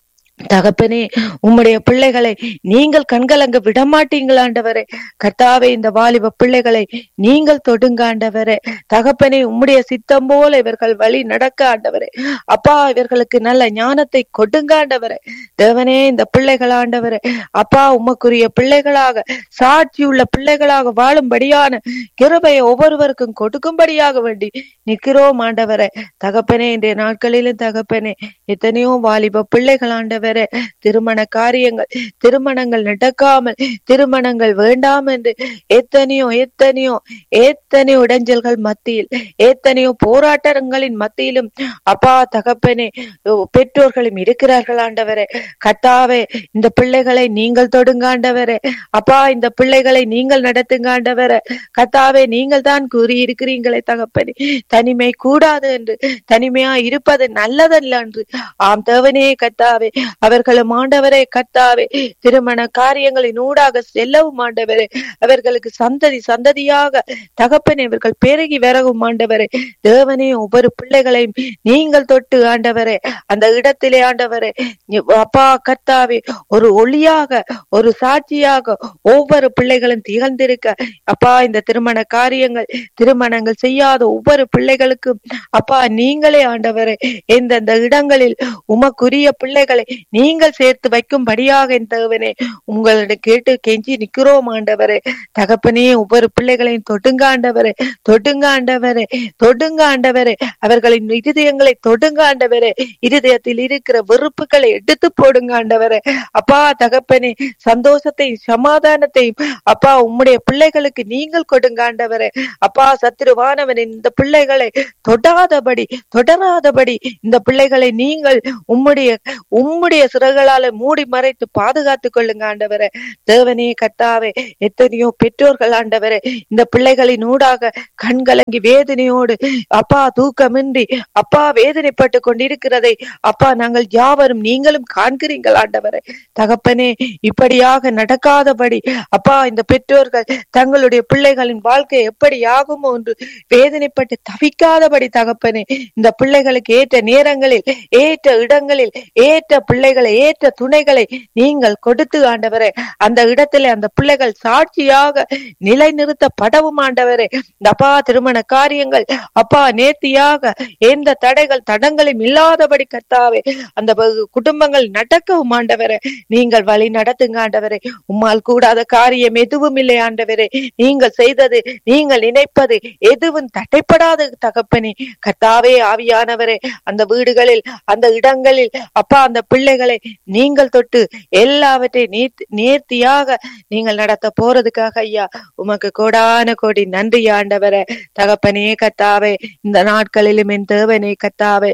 தகப்பனே உம்முடைய பிள்ளைகளை நீங்கள் கண்கலங்க விடமாட்டீங்கள் ஆண்டவரே கர்த்தாவே இந்த வாலிப பிள்ளைகளை நீங்கள் தொடுங்க ஆண்டவரே தகப்பனே உம்முடைய சித்தம் போல இவர்கள் வழி நடக்க ஆண்டவரே அப்பா இவர்களுக்கு நல்ல ஞானத்தை கொடுங்க ஆண்டவரே தேவனே இந்த பிள்ளைகள் ஆண்டவரே அப்பா உமக்குரிய பிள்ளைகளாக சாட்சியுள்ள பிள்ளைகளாக வாழும்படியான கிருபையை ஒவ்வொருவருக்கும் கொடுக்கும்படியாக வேண்டி நிக்கிறோம் ஆண்டவரே தகப்பனே இன்றைய நாட்களிலும் தகப்பனே எத்தனையோ வாலிப பிள்ளைகள் ஆண்டவரே திருமண காரியங்கள் திருமணங்கள் நடக்காமல் திருமணங்கள் வேண்டாம் என்று எத்தனையோ எத்தனையோ எத்தனையோ இடைஞ்சல்கள் மத்தியில் எத்தனையோ போராட்டங்களின் மத்தியிலும் அப்பா தகப்பனே பெற்றோர்களும் இருக்கிறார்கள் ஆண்டவரே கத்தாவே இந்த பிள்ளைகளை நீங்கள் தொடுங்க ஆண்டவரே அப்பா இந்த பிள்ளைகளை நீங்கள் நடத்துங்க ஆண்டவரே கத்தாவே நீங்கள் தான் கூறியிருக்கிறீங்களே தகப்பனே தனிமை கூடாது என்று தனிமையா இருப்பது நல்லதல்ல என்று ஆம் தேவனே கத்தாவே அவர்களும் ஆண்டவரே கர்த்தாவே திருமண காரியங்களின் ஊடாக செல்லவும் ஆண்டவரே அவர்களுக்கு சந்ததி சந்ததியாக தகப்பனே இவர்கள் பெருகி வரவும் ஆண்டவரே தேவனே ஒவ்வொரு பிள்ளைகளையும் நீங்கள் தொட்டு ஆண்டவரே அந்த இடத்திலே ஆண்டவரே நீ- அப்பா கர்த்தாவே ஒரு ஒளியாக ஒரு சாட்சியாக ஒவ்வொரு பிள்ளைகளும் திகழ்ந்திருக்க அப்பா இந்த திருமண காரியங்கள் திருமணங்கள் செய்யாத ஒவ்வொரு பிள்ளைகளுக்கும் அப்பா நீங்களே ஆண்டவரே எந்தெந்த இடங்களில் உமக்குரிய பிள்ளைகளை நீங்கள் சேர்த்து வைக்கும்படியாக என் தேவனே உங்களிடம் கேட்டு கெஞ்சி நிக்கிறோம் ஆண்டவரே தகப்பனே ஒவ்வொரு பிள்ளைகளையும் தொடுங்க ஆண்டவரே தொடுங்க ஆண்டவரே தொடுங்க ஆண்டவரே அவர்களின் இருதயங்களை தொடுங்க ஆண்டவரே இருதயத்தில் இருக்கிற வெறுப்புகளை எடுத்து போடுங்க ஆண்டவரே அப்பா தகப்பனே சந்தோஷத்தையும் சமாதானத்தையும் அப்பா உம்முடைய பிள்ளைகளுக்கு நீங்கள் கொடுங்க ஆண்டவரே அப்பா சத்துருவானவன் இந்த பிள்ளைகளை தொடாதபடி தொடராதபடி இந்த பிள்ளைகளை நீங்கள் உம்முடைய உம்முடைய சிறகுகளால மூடி மறைத்து பாதுகாத்துக் கொள்ளுங்க ஆண்டவரே தேவனே கத்தாவே எத்தனையோ பெற்றோர்கள் ஆண்டவரே இந்த பிள்ளைகளின் ஊடாக கண்கலங்கி வேதனையோடு அப்பா தூக்கமின்றி அப்பா வேதனைப்பட்டு கொண்டிருக்கிறதை அப்பா நாங்கள் யாவரும் நீங்களும் காண்கிறீர்கள் ஆண்டவரே தகப்பனே இப்படியாக நடக்காதபடி அப்பா இந்த பெற்றோர்கள் தங்களுடைய பிள்ளைகளின் வாழ்க்கை எப்படி ஆகுமோ என்று வேதனைப்பட்டு தவிக்காதபடி தகப்பனே இந்த பிள்ளைகளுக்கு ஏற்ற நேரங்களில் ஏற்ற இடங்களில் ஏற்ற பிள்ளைகளை ஏற்ற துணைகளை நீங்கள் கொடுத்து ஆண்டவரே அந்த இடத்திலே அந்த பிள்ளைகள் சாட்சியாக நிலைநிறுத்தப்படவும் ஆண்டவரே இந்த அப்பா திருமண காரியங்கள் அப்பா நேர்த்தியாக எந்த தடைகள் தடங்களும் இல்லாதபடி கத்தாவே அந்த ப- குடும்பங்கள் நடக்கவும் ஆண்டவரே நீங்கள் வழி நடத்துங்க ஆண்டவரே உம்மால் கூடாத காரியம் எதுவும் இல்லை ஆண்டவரே நீங்கள் செய்தது நீங்கள் நினைப்பது எதுவும் தடைப்படாத தகப்பனே கர்த்தாவே ஆவியானவரே அந்த வீடுகளில் அந்த இடங்களில் அப்பா அந்த பிள்ளைகளை நீங்கள் தொட்டு எல்லாவற்றையும் நீர்த்தி- நேர்த்தியாக நீங்கள் நடத்த போறதுக்காக ஐயா உமக்கு கோடான கோடி நன்றி ஆண்டவரே தகப்பனே கத்தாவே இந்த நாட்களிலும் என் தேவனே கத்தாவே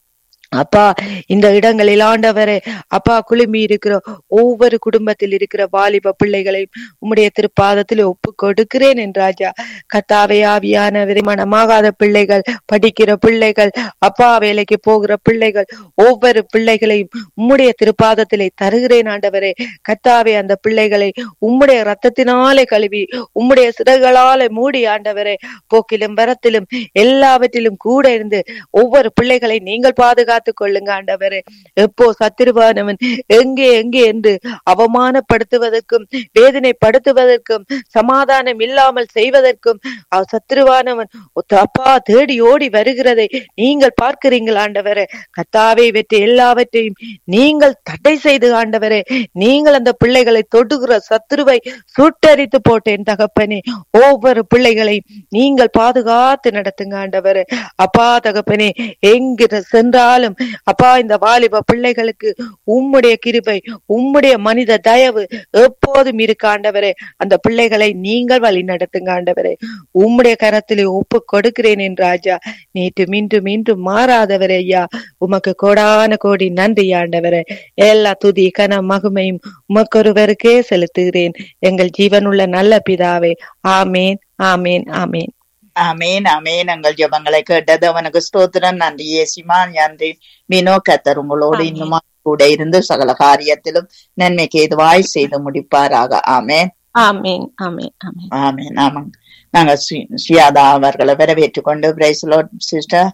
அப்பா இந்த இடங்களில் ஆண்டவரே அப்பா குழுமி இருக்கிற ஒவ்வொரு குடும்பத்தில் இருக்கிற வாலிப பிள்ளைகளையும் உம்முடைய திருப்பாதத்தில் ஒப்பு கொடுக்கிறேன் என் ராஜா கத்தாவே ஆவியான மனமாகாத பிள்ளைகள் படிக்கிற பிள்ளைகள் அப்பா வேலைக்கு போகிற பிள்ளைகள் ஒவ்வொரு பிள்ளைகளையும் உம்முடைய திருப்பாதத்திலே தருகிறேன் ஆண்டவரே கத்தாவே அந்த பிள்ளைகளை உம்முடைய ரத்தத்தினாலே கழுவி உம்முடைய சிறகுகளாலே மூடி ஆண்டவரே போக்கிலும் வரத்திலும் எல்லாவற்றிலும் கூட இருந்து ஒவ்வொரு பிள்ளைகளை நீங்கள் பாதுகாத்துக் கொள்ளுங்க ஆண்டவரே எப்போ சத்திருவானவன் எங்கே எங்கே என்று அவமானப்படுத்துவதற்கும் வேதனைப்படுத்துவதற்கும் சமாதானம் இல்லாமல் செய்வதற்கும் அவ- சத்துருவானவன் ஒத்த- அப்பா தேடி ஓடி வருகிறதை நீங்கள் பார்க்கிறீங்கள் ஆண்டவரே கத்தாவை வெற்றி எல்லாவற்றையும் நீங்கள் தடை செய்து ஆண்டவரே நீங்கள் அந்த பிள்ளைகளை தொடுகிற சத்துருவை சுட்டரித்து போட்டேன் தகப்பனே ஒவ்வொரு பிள்ளைகளையும் நீங்கள் பாதுகாத்து நடத்துங்க ஆண்டவரே அப்பா தகப்பனே எங்கு சென்றாலும் அப்பா இந்த வாலிப பிள்ளைகளுக்கு உம்முடைய கிருபை உம்முடைய மனித தயவு எப்போதும் இருக்க ஆண்டவரே அந்த பிள்ளைகளை நீங்கள் வழி நடத்துங்க ஆண்டவரே உம்முடைய கரத்திலே ஒப்பு கொடுக்கிறேன் என் ராஜா நேற்று மீண்டும் மீண்டும் மாறாதவரே ஐயா உமக்கு கோடான கோடி நன்றி ஆண்டவரே எல்லா துதி கன மகுமையும் உமக்கொருவருக்கே செலுத்துகிறேன் எங்கள் ஜீவனுள்ள நல்ல பிதாவே ஆமேன் ஆமேன் ஆமேன் அமேன் அமேன் எங்கள் ஜெபங்களை கேட்டது அவனுக்கு ஸ்தோத்திரம் நன்றி ஏசிமா நன்றி மீனோ கத்தர் உங்களோடு ஆமென். இன்னுமா கூட இருந்து சகல காரியத்திலும் நன்மைக்கு எதுவாய் செய்து முடிப்பாராக ஆமென் ஆமேன் ஆமேன் ஆமேன் ஆமென் ஆமாங்க நாங்க சி- சியாதா அவர்களை வரவேற்றுக் கொண்டு praise the Lord sister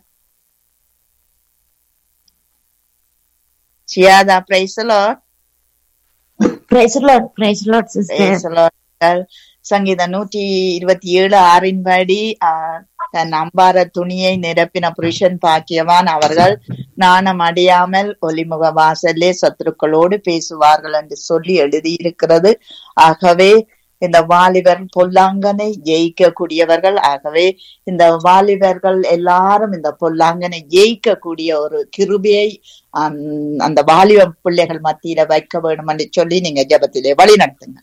Siyatha praise the Lord praise Lord praise Lord sister சங்கீதம் நூற்றி இருபத்தி ஏழு ஆறின் படி ஆஹ், தன் அம்பார துணியை நிரப்பின புருஷன் பாக்கியவான் அவர்கள் நாணம் அடையாமல் ஒலிமுக வாசல்லே சத்துருக்களோடு பேசுவார்கள் என்று சொல்லி எழுதியிருக்கிறது ஆகவே இந்த வாலிபர் பொல்லாங்கனை ஜெயிக்கக்கூடியவர்கள் ஆகவே இந்த வாலிபர்கள் எல்லாரும் இந்த பொல்லாங்கனை ஜெயிக்கக்கூடிய ஒரு கிருபையை ஆம், அந்த வாலிப பிள்ளைகள் மத்தியில வைக்க வேண்டும் என்று சொல்லி நீங்க ஜெபத்திலே வழி நடத்துங்க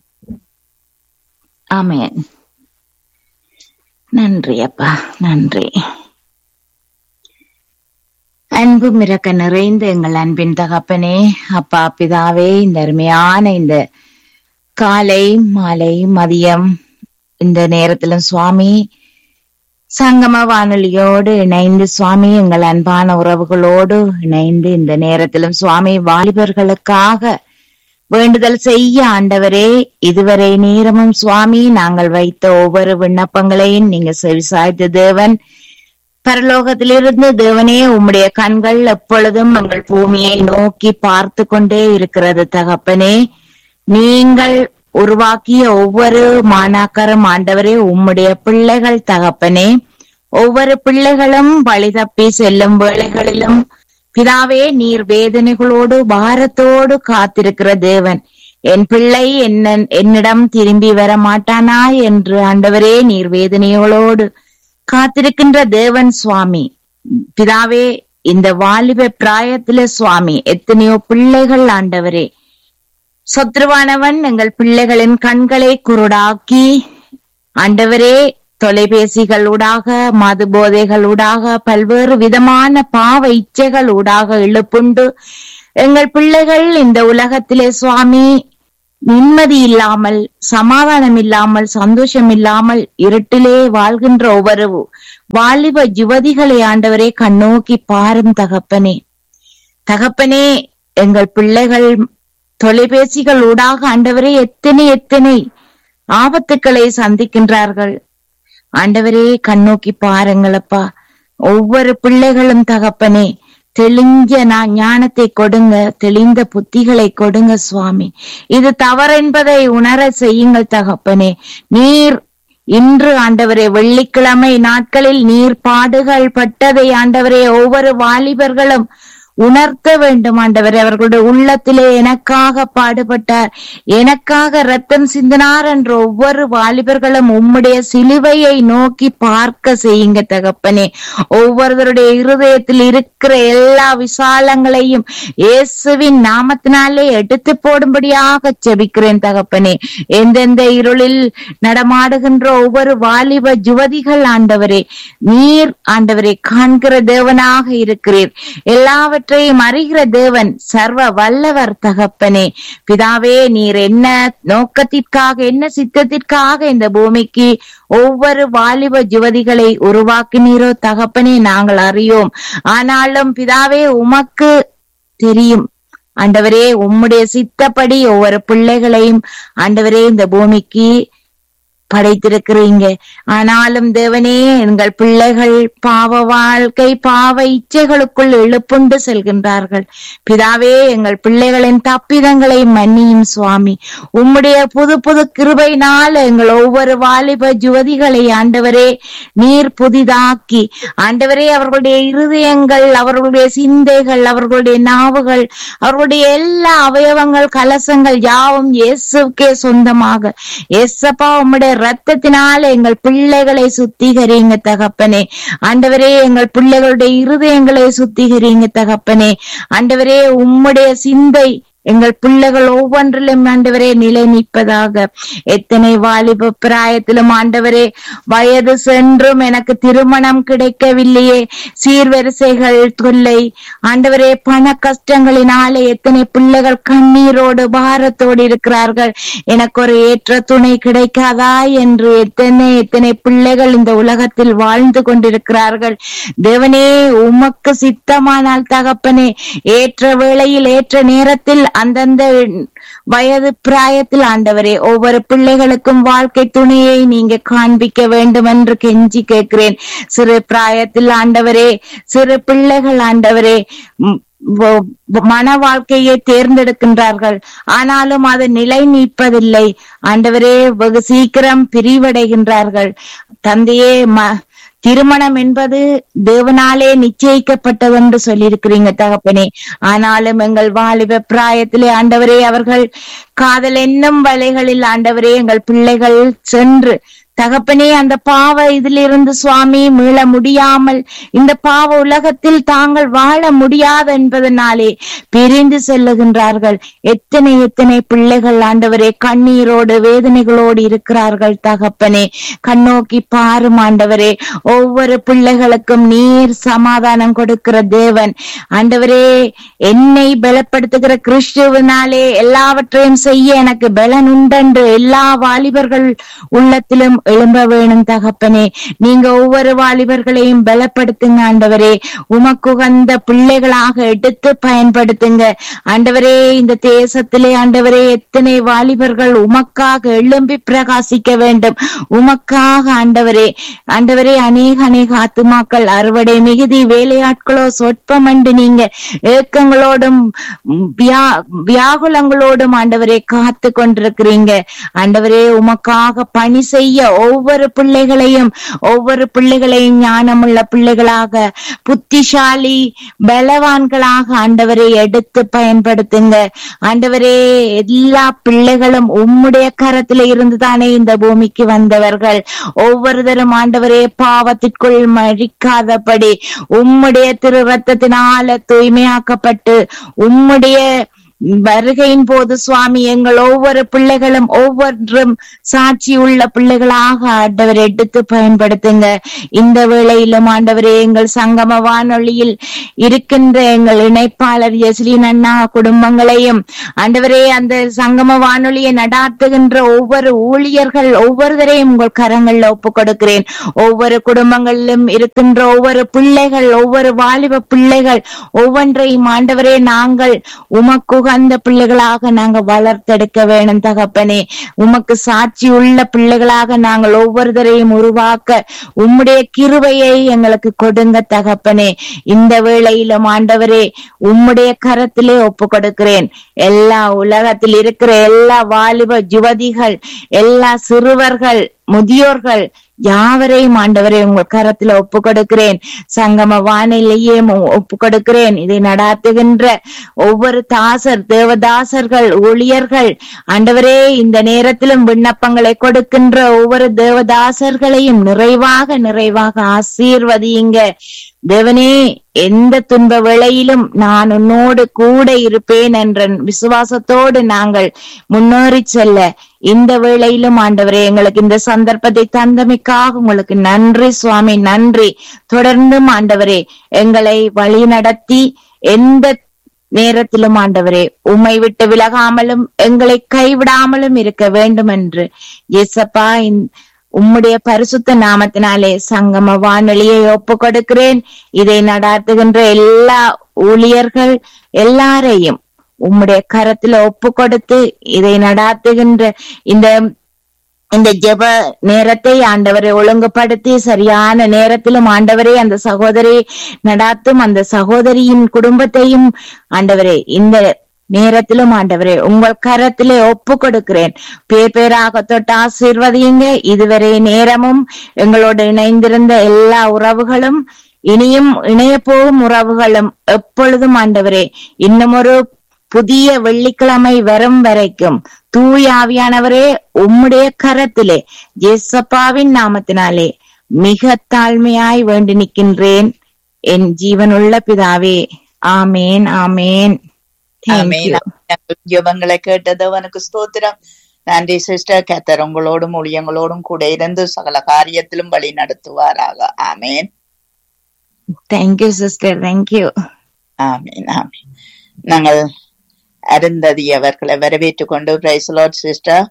ஆமென் நன்றி அப்பா நன்றி அன்பு மிரக்க நிறைந்த எங்கள் அன்பின் தகப்பனே அப்பா பிதாவே இந்த அருமையான இந்த காலை மாலை மதியம் இந்த நேரத்திலும் சுவாமி சங்கம வானொலியோடு இணைந்து சுவாமி எங்கள் அன்பான உறவுகளோடு இணைந்து இந்த நேரத்திலும் சுவாமி வாலிபர்களுக்காக வேண்டுதல் செய்ய ஆண்டவரே இதுவரை நேரமும் சுவாமி நாங்கள் வைத்த ஒவ்வொரு விண்ணப்பங்களையும் நீங்க செவிசாய்த்த தேவன் பரலோகத்திலிருந்து தேவனே உம்முடைய கண்கள் எப்பொழுதும் எங்கள் பூமியை நோக்கி பார்த்து கொண்டே இருக்கிறது தகப்பனே நீங்கள் உருவாக்கிய ஒவ்வொரு மாணாக்கரும் ஆண்டவரே உம்முடைய பிள்ளைகள் தகப்பனே ஒவ்வொரு பிள்ளைகளும் வழி தப்பி செல்லும் வேளைகளிலும் பிதாவே நீர் வேதனைகளோடு பாரத்தோடு காத்திருக்கிற தேவன் என் பிள்ளை என்ன என்னிடம் திரும்பி வர மாட்டானா என்று ஆண்டவரே நீர் வேதனைகளோடு காத்திருக்கின்ற தேவன் சுவாமி பிதாவே இந்த வாலிப பிராயத்தில சுவாமி எத்தனையோ பிள்ளைகள் ஆண்டவரே சத்ருவானவன் எங்கள் பிள்ளைகளின் கண்களை குருடாக்கி ஆண்டவரே தொலைபேசிகளூடாக மது போதைகளூடாக பல்வேறு விதமான பாவ இச்சைகளூடாக இழுப்புண்டு எங்கள் பிள்ளைகள் இந்த உலகத்திலே சுவாமி நிம்மதி இல்லாமல் சமாதானம் இல்லாமல் சந்தோஷம் இல்லாமல் இருட்டிலே வாழ்கின்ற ஒவ்வொரு வாலிப யுவதிகளை ஆண்டவரே கண்ணோக்கி பாரும் தகப்பனே தகப்பனே எங்கள் பிள்ளைகள் தொலைபேசிகள் ஊடாக ஆண்டவரே எத்தனை எத்தனை ஆபத்துக்களை சந்திக்கின்றார்கள் ஆண்டவரே கண்ணோக்கி பாருங்களப்பா ஒவ்வொரு பிள்ளைகளும் தகப்பனே தெளிஞ்ச நான் ஞானத்தை கொடுங்க தெளிந்த புத்திகளை கொடுங்க சுவாமி இது தவறென்பதை உணர செய்யுங்கள் தகப்பனே நீர் இன்று ஆண்டவரே வெள்ளிக்கிழமை நாட்களில் நீர் பாடுகள் பட்டதை ஆண்டவரே ஒவ்வொரு வாலிபர்களும் உணர்த்த வேண்டும் ஆண்டவரே அவர்களுடைய உள்ளத்திலே எனக்காக பாடுபட்டார் எனக்காக ரத்தம் சிந்தினார் என்ற ஒவ்வொரு வாலிபர்களும் உம்முடைய சிலுவையை நோக்கி பார்க்க செய்யுங்க தகப்பனே ஒவ்வொருவருடைய இருதயத்தில் இருக்கிற எல்லா விசாலங்களையும் இயேசுவின் நாமத்தினாலே எடுத்து போடும்படியாக செபிக்கிறேன் தகப்பனே எந்தெந்த இருளில் நடமாடுகின்ற ஒவ்வொரு வாலிப யுவதிகள் ஆண்டவரே நீர் ஆண்டவரை காண்கிற தேவனாக இருக்கிறீர் எல்லாவற்றையும் அறிகிற தேவன் சர்வ வல்லவர் தகப்பனே பிதாவே நீர் என்ன நோக்கத்திற்காக என்ன சித்தத்திற்காக இந்த பூமிக்கு ஒவ்வொரு வாலிப யுவதிகளை உருவாக்கினீரோ தகப்பனே நாங்கள் அறியோம் ஆனாலும் பிதாவே உமக்கு தெரியும் ஆண்டவரே உம்முடைய சித்தப்படி ஒவ்வொரு பிள்ளைகளையும் ஆண்டவரே இந்த பூமிக்கு படைத்திருக்கிறீங்க ஆனாலும் தேவனே எங்கள் பிள்ளைகள் பாவ வாழ்க்கை பாவ இச்சைகளுக்குள் இழுப்புண்டு செல்கின்றார்கள் பிதாவே எங்கள் பிள்ளைகளின் தப்பிதங்களை மன்னியும் சுவாமி உம்முடைய புது புது கிருபையினால் எங்கள் ஒவ்வொரு வாலிப ஜுவதிகளை ஆண்டவரே நீர் புதிதாக்கி ஆண்டவரே அவர்களுடைய இருதயங்கள் அவர்களுடைய சிந்தைகள் அவர்களுடைய நாவுகள் அவர்களுடைய எல்லா அவயவங்கள் கலசங்கள் யாவும் இயேசுக்கே சொந்தமாக எஸ்ஸப்பா உம்முடைய ரத்தத்தினால எங்கள் பிள்ளைகளை சுத்திகரிங்க தகப்பனே ஆண்டவரே எங்கள் பிள்ளைகளுடைய இருதயங்களை சுத்திகரிங்க தகப்பனே ஆண்டவரே உம்முடைய சிந்தை எங்கள் பிள்ளைகள் ஒவ்வொன்றிலும் ஆண்டவரே நிலை நிற்பதாக எத்தனை வாலிப பிராயத்திலும் ஆண்டவரே வயது சென்றும் எனக்கு திருமணம் கிடைக்கவில்லையே சீர்வரிசைகள் தொல்லை ஆண்டவரே பண கஷ்டங்களினாலே எத்தனை பிள்ளைகள் கண்ணீரோடு பாரத்தோடு இருக்கிறார்கள் எனக்கு ஒரு ஏற்ற துணை கிடைக்காதா என்று எத்தனை எத்தனை பிள்ளைகள் இந்த உலகத்தில் வாழ்ந்து கொண்டிருக்கிறார்கள் தேவனே உமக்கு சித்தமானால் தகப்பனே ஏற்ற வேளையில் ஏற்ற நேரத்தில் அந்தந்த வயது பிராயத்தில் ஆண்டவரே ஒவ்வொரு பிள்ளைகளுக்கும் வாழ்க்கை துணையை நீங்க காண்பிக்க வேண்டும் என்று கெஞ்சி கேட்கிறேன் சிறு பிராயத்தில் ஆண்டவரே சிறு பிள்ளைகள் ஆண்டவரே ம், வ- மன வாழ்க்கையை தேர்ந்தெடுக்கின்றார்கள் ஆனாலும் அது நிலை நிற்பதில்லை ஆண்டவரே வெகு சீக்கிரம் பிரிவடைகின்றார்கள் தந்தையே ம திருமணம் என்பது தேவனாலே நிச்சயிக்கப்பட்டது என்று சொல்லியிருக்கிறீங்க தகப்பனே ஆனாலும் எங்கள் வாலிப பிராயத்திலே ஆண்டவரே அவர்கள் காதல் என்னும் வலைகளில் ஆண்டவரே எங்கள் பிள்ளைகள் சென்று தகப்பனே அந்த பாவ இதிலிருந்து சுவாமி மீள முடியாமல் இந்த பாவ உலகத்தில் தாங்கள் வாழ முடியாது என்பதனாலே பிரிந்து செல்லுகின்றார்கள் எத்தனை எத்தனை பிள்ளைகள் ஆண்டவரே கண்ணீரோடு வேதனைகளோடு இருக்கிறார்கள் தகப்பனே கண்ணோக்கி பாரும் ஆண்டவரே ஒவ்வொரு பிள்ளைகளுக்கும் நீர் சமாதானம் கொடுக்கிற தேவன் ஆண்டவரே என்னை பலப்படுத்துகிற கிறிஸ்துவனாலே எல்லாவற்றையும் செய்ய எனக்கு பலன் உண்டென்று எல்லா வாலிபர்கள் உள்ளத்திலும் எழும்ப வேணும் தகப்பனே நீங்க ஒவ்வொரு வாலிபர்களையும் பலப்படுத்துங்க ஆண்டவரே உமக்குகந்த பிள்ளைகளாக எடுத்து பயன்படுத்துங்க ஆண்டவரே இந்த தேசத்திலே ஆண்டவரே எத்தனை வாலிபர்கள் உமக்காக எழும்பி பிரகாசிக்க வேண்டும் உமக்காக ஆண்டவரே ஆண்டவரே அநேக அநேக ஆத்துமாக்கள் அறுவடை மிகுதி வேலையாட்களோ சொற்பம் என்று நீங்க ஏக்கங்களோடும் உம், வியா- வியாகுலங்களோடும் ஆண்டவரே காத்து கொண்டிருக்கிறீங்க ஆண்டவரே உமக்காக பணி செய்ய ஒவ்வொரு பிள்ளைகளையும் ஒவ்வொரு பிள்ளைகளையும் ஞானமுள்ள பிள்ளைகளாக புத்திசாலி பலவான்களாக ஆண்டவரை எடுத்து பயன்படுத்துங்க ஆண்டவரே எல்லா பிள்ளைகளும் உம்முடைய கரத்தில இருந்துதானே இந்த பூமிக்கு வந்தவர்கள் ஒவ்வொருத்தரும் ஆண்டவரே பாவத்திற்குள் மழிக்காதபடி உம்முடைய திரு ரத்தத்தினால தூய்மையாக்கப்பட்டு உம்முடைய வருகையின் போது சுவாமி எங்கள் ஒவ்வொரு பிள்ளைகளும் ஒவ்வொன்றும் சாட்சி உள்ள பிள்ளைகளாக ஆண்டவர் எடுத்து பயன்படுத்துங்க இந்த வேளையிலும் ஆண்டவரே எங்கள் சங்கம வானொலியில் இருக்கின்ற எங்கள் இணைப்பாளர் எஸ்லின் அண்ணா குடும்பங்களையும் ஆண்டவரே அந்த சங்கம வானொலியை நடாத்துகின்ற ஒவ்வொரு ஊழியர்கள் ஒவ்வொருவரையும் உங்கள் கரங்கள்ல ஒப்பு கொடுக்கிறேன் ஒவ்வொரு குடும்பங்களிலும் இருக்கின்ற ஒவ்வொரு பிள்ளைகள் ஒவ்வொரு வாலிப பிள்ளைகள் ஒவ்வொன்றையும் ஆண்டவரே நாங்கள் உமக்கு உகந்த பிள்ளைகளாக நாங்க வளர்த்தெடுக்க வேணும் தகப்பனே உமக்கு சாட்சி உள்ள பிள்ளைகளாக நாங்கள் ஒவ்வொருத்தரையும் உருவாக்க உம்முடைய கிருபையை எங்களுக்கு கொடுங்க தகப்பனே இந்த வேளையிலும் ஆண்டவரே உம்முடைய கரத்திலே ஒப்பு கொடுக்கிறேன் எல்லா உலகத்தில் இருக்கிற எல்லா வாலிப யுவதிகள் எல்லா சிறுவர்கள் முதியோர்கள் யாவரையும் ஆண்டவரை உங்கள் கரத்துல ஒப்பு கொடுக்கிறேன் சங்கம வானிலையே ஒப்பு கொடுக்கிறேன் இதை நடாத்துகின்ற ஒவ்வொரு தாசர் தேவதாசர்கள் ஊழியர்கள் ஆண்டவரே இந்த நேரத்திலும் விண்ணப்பங்களை கொடுக்கின்ற ஒவ்வொரு தேவதாசர்களையும் நிறைவாக நிறைவாக ஆசீர்வதியுங்க தேவனே எந்த துன்ப வேளையிலும் நான் உன்னோடு கூட இருப்பேன் என்ற விசுவாசத்தோடு நாங்கள் முன்னேறி செல்ல இந்த வேளையிலும் ஆண்டவரே எங்களுக்கு இந்த சந்தர்ப்பத்தை தந்தமைக்காக உங்களுக்கு நன்றி சுவாமி நன்றி தொடர்ந்தும் ஆண்டவரே எங்களை வழி நடத்தி எந்த நேரத்திலும் ஆண்டவரே உம்மை விட்டு விலகாமலும் எங்களை கைவிடாமலும் இருக்க வேண்டும் என்று இயேசப்பா இந்த உம்முடைய பரிசுத்த நாமத்தினாலே சங்கம வானொலியை ஒப்பு கொடுக்கிறேன் இதை நடாத்துகின்ற எல்லா ஊழியர்கள் எல்லாரையும் உம்முடைய கரத்துல ஒப்பு கொடுத்து இதை நடாத்துகின்ற இந்த இந்த ஜெப நேரத்தை ஆண்டவரை ஒழுங்குபடுத்தி சரியான நேரத்திலும் ஆண்டவரே அந்த சகோதரி நடாத்தும் அந்த சகோதரியின் குடும்பத்தையும் ஆண்டவரே இந்த நேரத்திலும் ஆண்டவரே உங்கள் கரத்திலே ஒப்பு கொடுக்கிறேன் பேர் பேராக தொட்டு ஆசீர்வதியுங்க இதுவரை நேரமும் எங்களோடு இணைந்திருந்த எல்லா உறவுகளும் இனியும் இணைய போகும் உறவுகளும் எப்பொழுதும் ஆண்டவரே இன்னும் ஒரு புதிய வெள்ளிக்கிழமை வரும் வரைக்கும் தூய் ஆவியானவரே உம்முடைய கரத்திலே ஜேசப்பாவின் நாமத்தினாலே மிக தாழ்மையாய் வேண்டி நிற்கின்றேன் என் ஜீவனுள்ள பிதாவே ஆமேன் ஆமேன் ஆமென். எங்கள் ஜெபங்களை கேட்டது உனக்கு ஸ்தோத்திரம் நன்றி சிஸ்டர் கத்தர் உங்களோடும் ஊழியங்களோடும் கூட இருந்து சகல காரியத்திலும் வழி நடத்துவாராக ஆமேன் தேங்க்யூ சிஸ்டர் தேங்க்யூ ஆமீன் ஆமீன் நாங்கள் அருந்ததி அவர்களை வரவேற்றுக் கொண்டு praise the Lord sister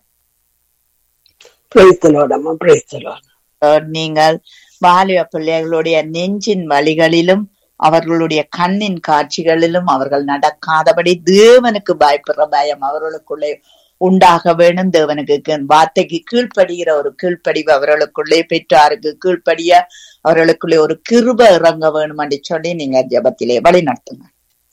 Praise the Lord, அம்மா praise the Lord. நீங்கள் வாலிப பிள்ளைகளுடைய நெஞ்சின் வழிகளிலும் அவர்களுடைய கண்ணின் காட்சிகளிலும் அவர்கள் நடக்காதபடி தேவனுக்கு பயப்படுற பயம் அவர்களுக்குள்ளே உண்டாக வேணும் தேவனுக்கு கீழ்- வார்த்தைக்கு கீழ்ப்படுகிற ஒரு கீழ்ப்படிவு அவர்களுக்குள்ளே பெற்றாருக்கு கீழ்ப்படிய அவர்களுக்குள்ளே ஒரு கிருப இறங்க வேணும் என்று சொல்லி நீங்க ஜெபத்திலே வழி நடத்துங்க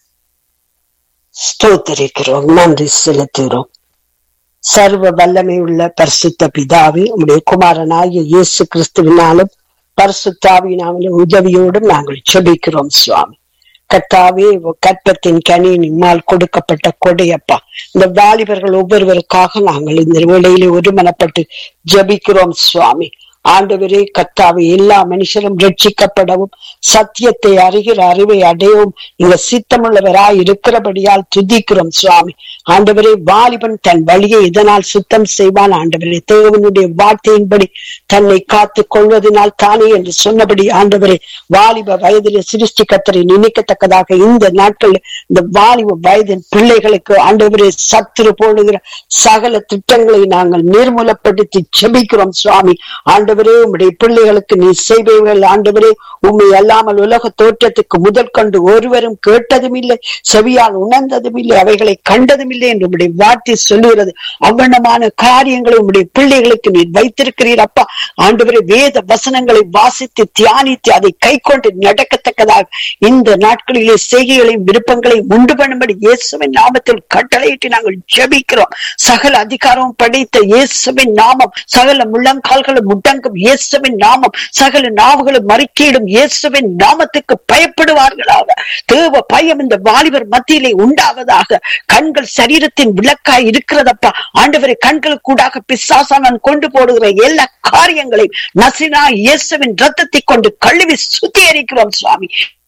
ஸ்தோத்தரிக்கிறோம் நன்றி செலுத்துகிறோம் சர்வ வல்லமை உள்ள பரிசுத்த பிதாவே உம்முடைய குமாரனாகிய இயேசு கிறிஸ்துவினாலும் பரிசுத்தாவினாலும் உதவியோடும் நாங்கள் செபிக்கிறோம் சுவாமி கர்த்தாவே உம் கற்பத்தின் கனி நிம்மால் கொடுக்கப்பட்ட கொடையப்பா இந்த வாலிபர்கள் ஒவ்வொருவருக்காக நாங்கள் இந்த வேளையிலே ஒருமனப்பட்டு ஜெபிக்கிறோம் சுவாமி ஆண்டவரே கர்த்தாவே எல்லா மனுஷரும் ரட்சிக்கப்படவும் சத்தியத்தை அறிகிற அறிவை அடையவும் நீங்க சித்தமுள்ளவராய் இருக்கிறபடியால் துதிக்கிறோம் சுவாமி ஆண்டவரே வாலிபன் தன் வழியை இதனால் சுத்தம் செய்வான் ஆண்டவரே தேவனுடைய வார்த்தையின்படி தன்னை காத்து கொள்வதனால் தானே என்று சொன்னபடி ஆண்டவரே வாலிப வயதிலே சிருஷ்டி கத்தரை நினைக்கத்தக்கதாக இந்த நாட்கள் இந்த வாலிப வயதின் பிள்ளைகளுக்கு ஆண்டவரே சத்துரு போடுகிற சகல திட்டங்களை நாங்கள் நிர்மூலப்படுத்தி செபிக்கிறோம் சுவாமி ஆண்டவரே உம்முடைய பிள்ளைகளுக்கு நீ செய்பவர்கள் ஆண்டவரே உண்மை அல்லாமல் உலக தோற்றத்துக்கு முதல் கண்டு ஒருவரும் கேட்டதும் இல்லை செவியால் உணர்ந்ததும் இல்லை அவைகளை கண்டதும் இல்லை என்று உம்முடைய வார்த்தை சொல்லுகிறது அவ்வண்ணமான காரியங்களை உம்முடைய பிள்ளைகளுக்கு நீர் வைத்திருக்கிறீர் அப்பா ஆண்டவரே வேத வசனங்களை வாசித்து தியானித்து அதை கை கொண்டு நடக்கத்தக்கதாக இந்த நாட்களிலே செய்கைகளையும் விருப்பங்களையும் உண்டு பண்ணும்படி இயேசுவின் நாமத்தில் கட்டளையிட்டு நாங்கள் ஜெபிக்கிறோம் சகல அதிகாரம் படைத்த இயேசுவின் நாமம் சகல முள்ளங்கால்களும் முட்டங்கும் இயேசுவின் நாமம் சகல நாவுகளும் மறிக்கையிடும் இயேசுவின் நாமத்துக்கு பயப்படுவார்களாக தேவ பயம் இந்த வாலிபர் மத்தியிலே உண்டாவதாக கண்கள் சரீரத்தின் விளக்காய் இருக்கிறதப்பா ஆண்டவரை கண்களுக்கூடாக பிசாசானன் கொண்டு போடுகிற எல்லா காரியங்களையும் நசினா இயேசுவின் ரத்தத்தை கொண்டு கழுவி சுத்திகரிக்கிறோம் சுவாமி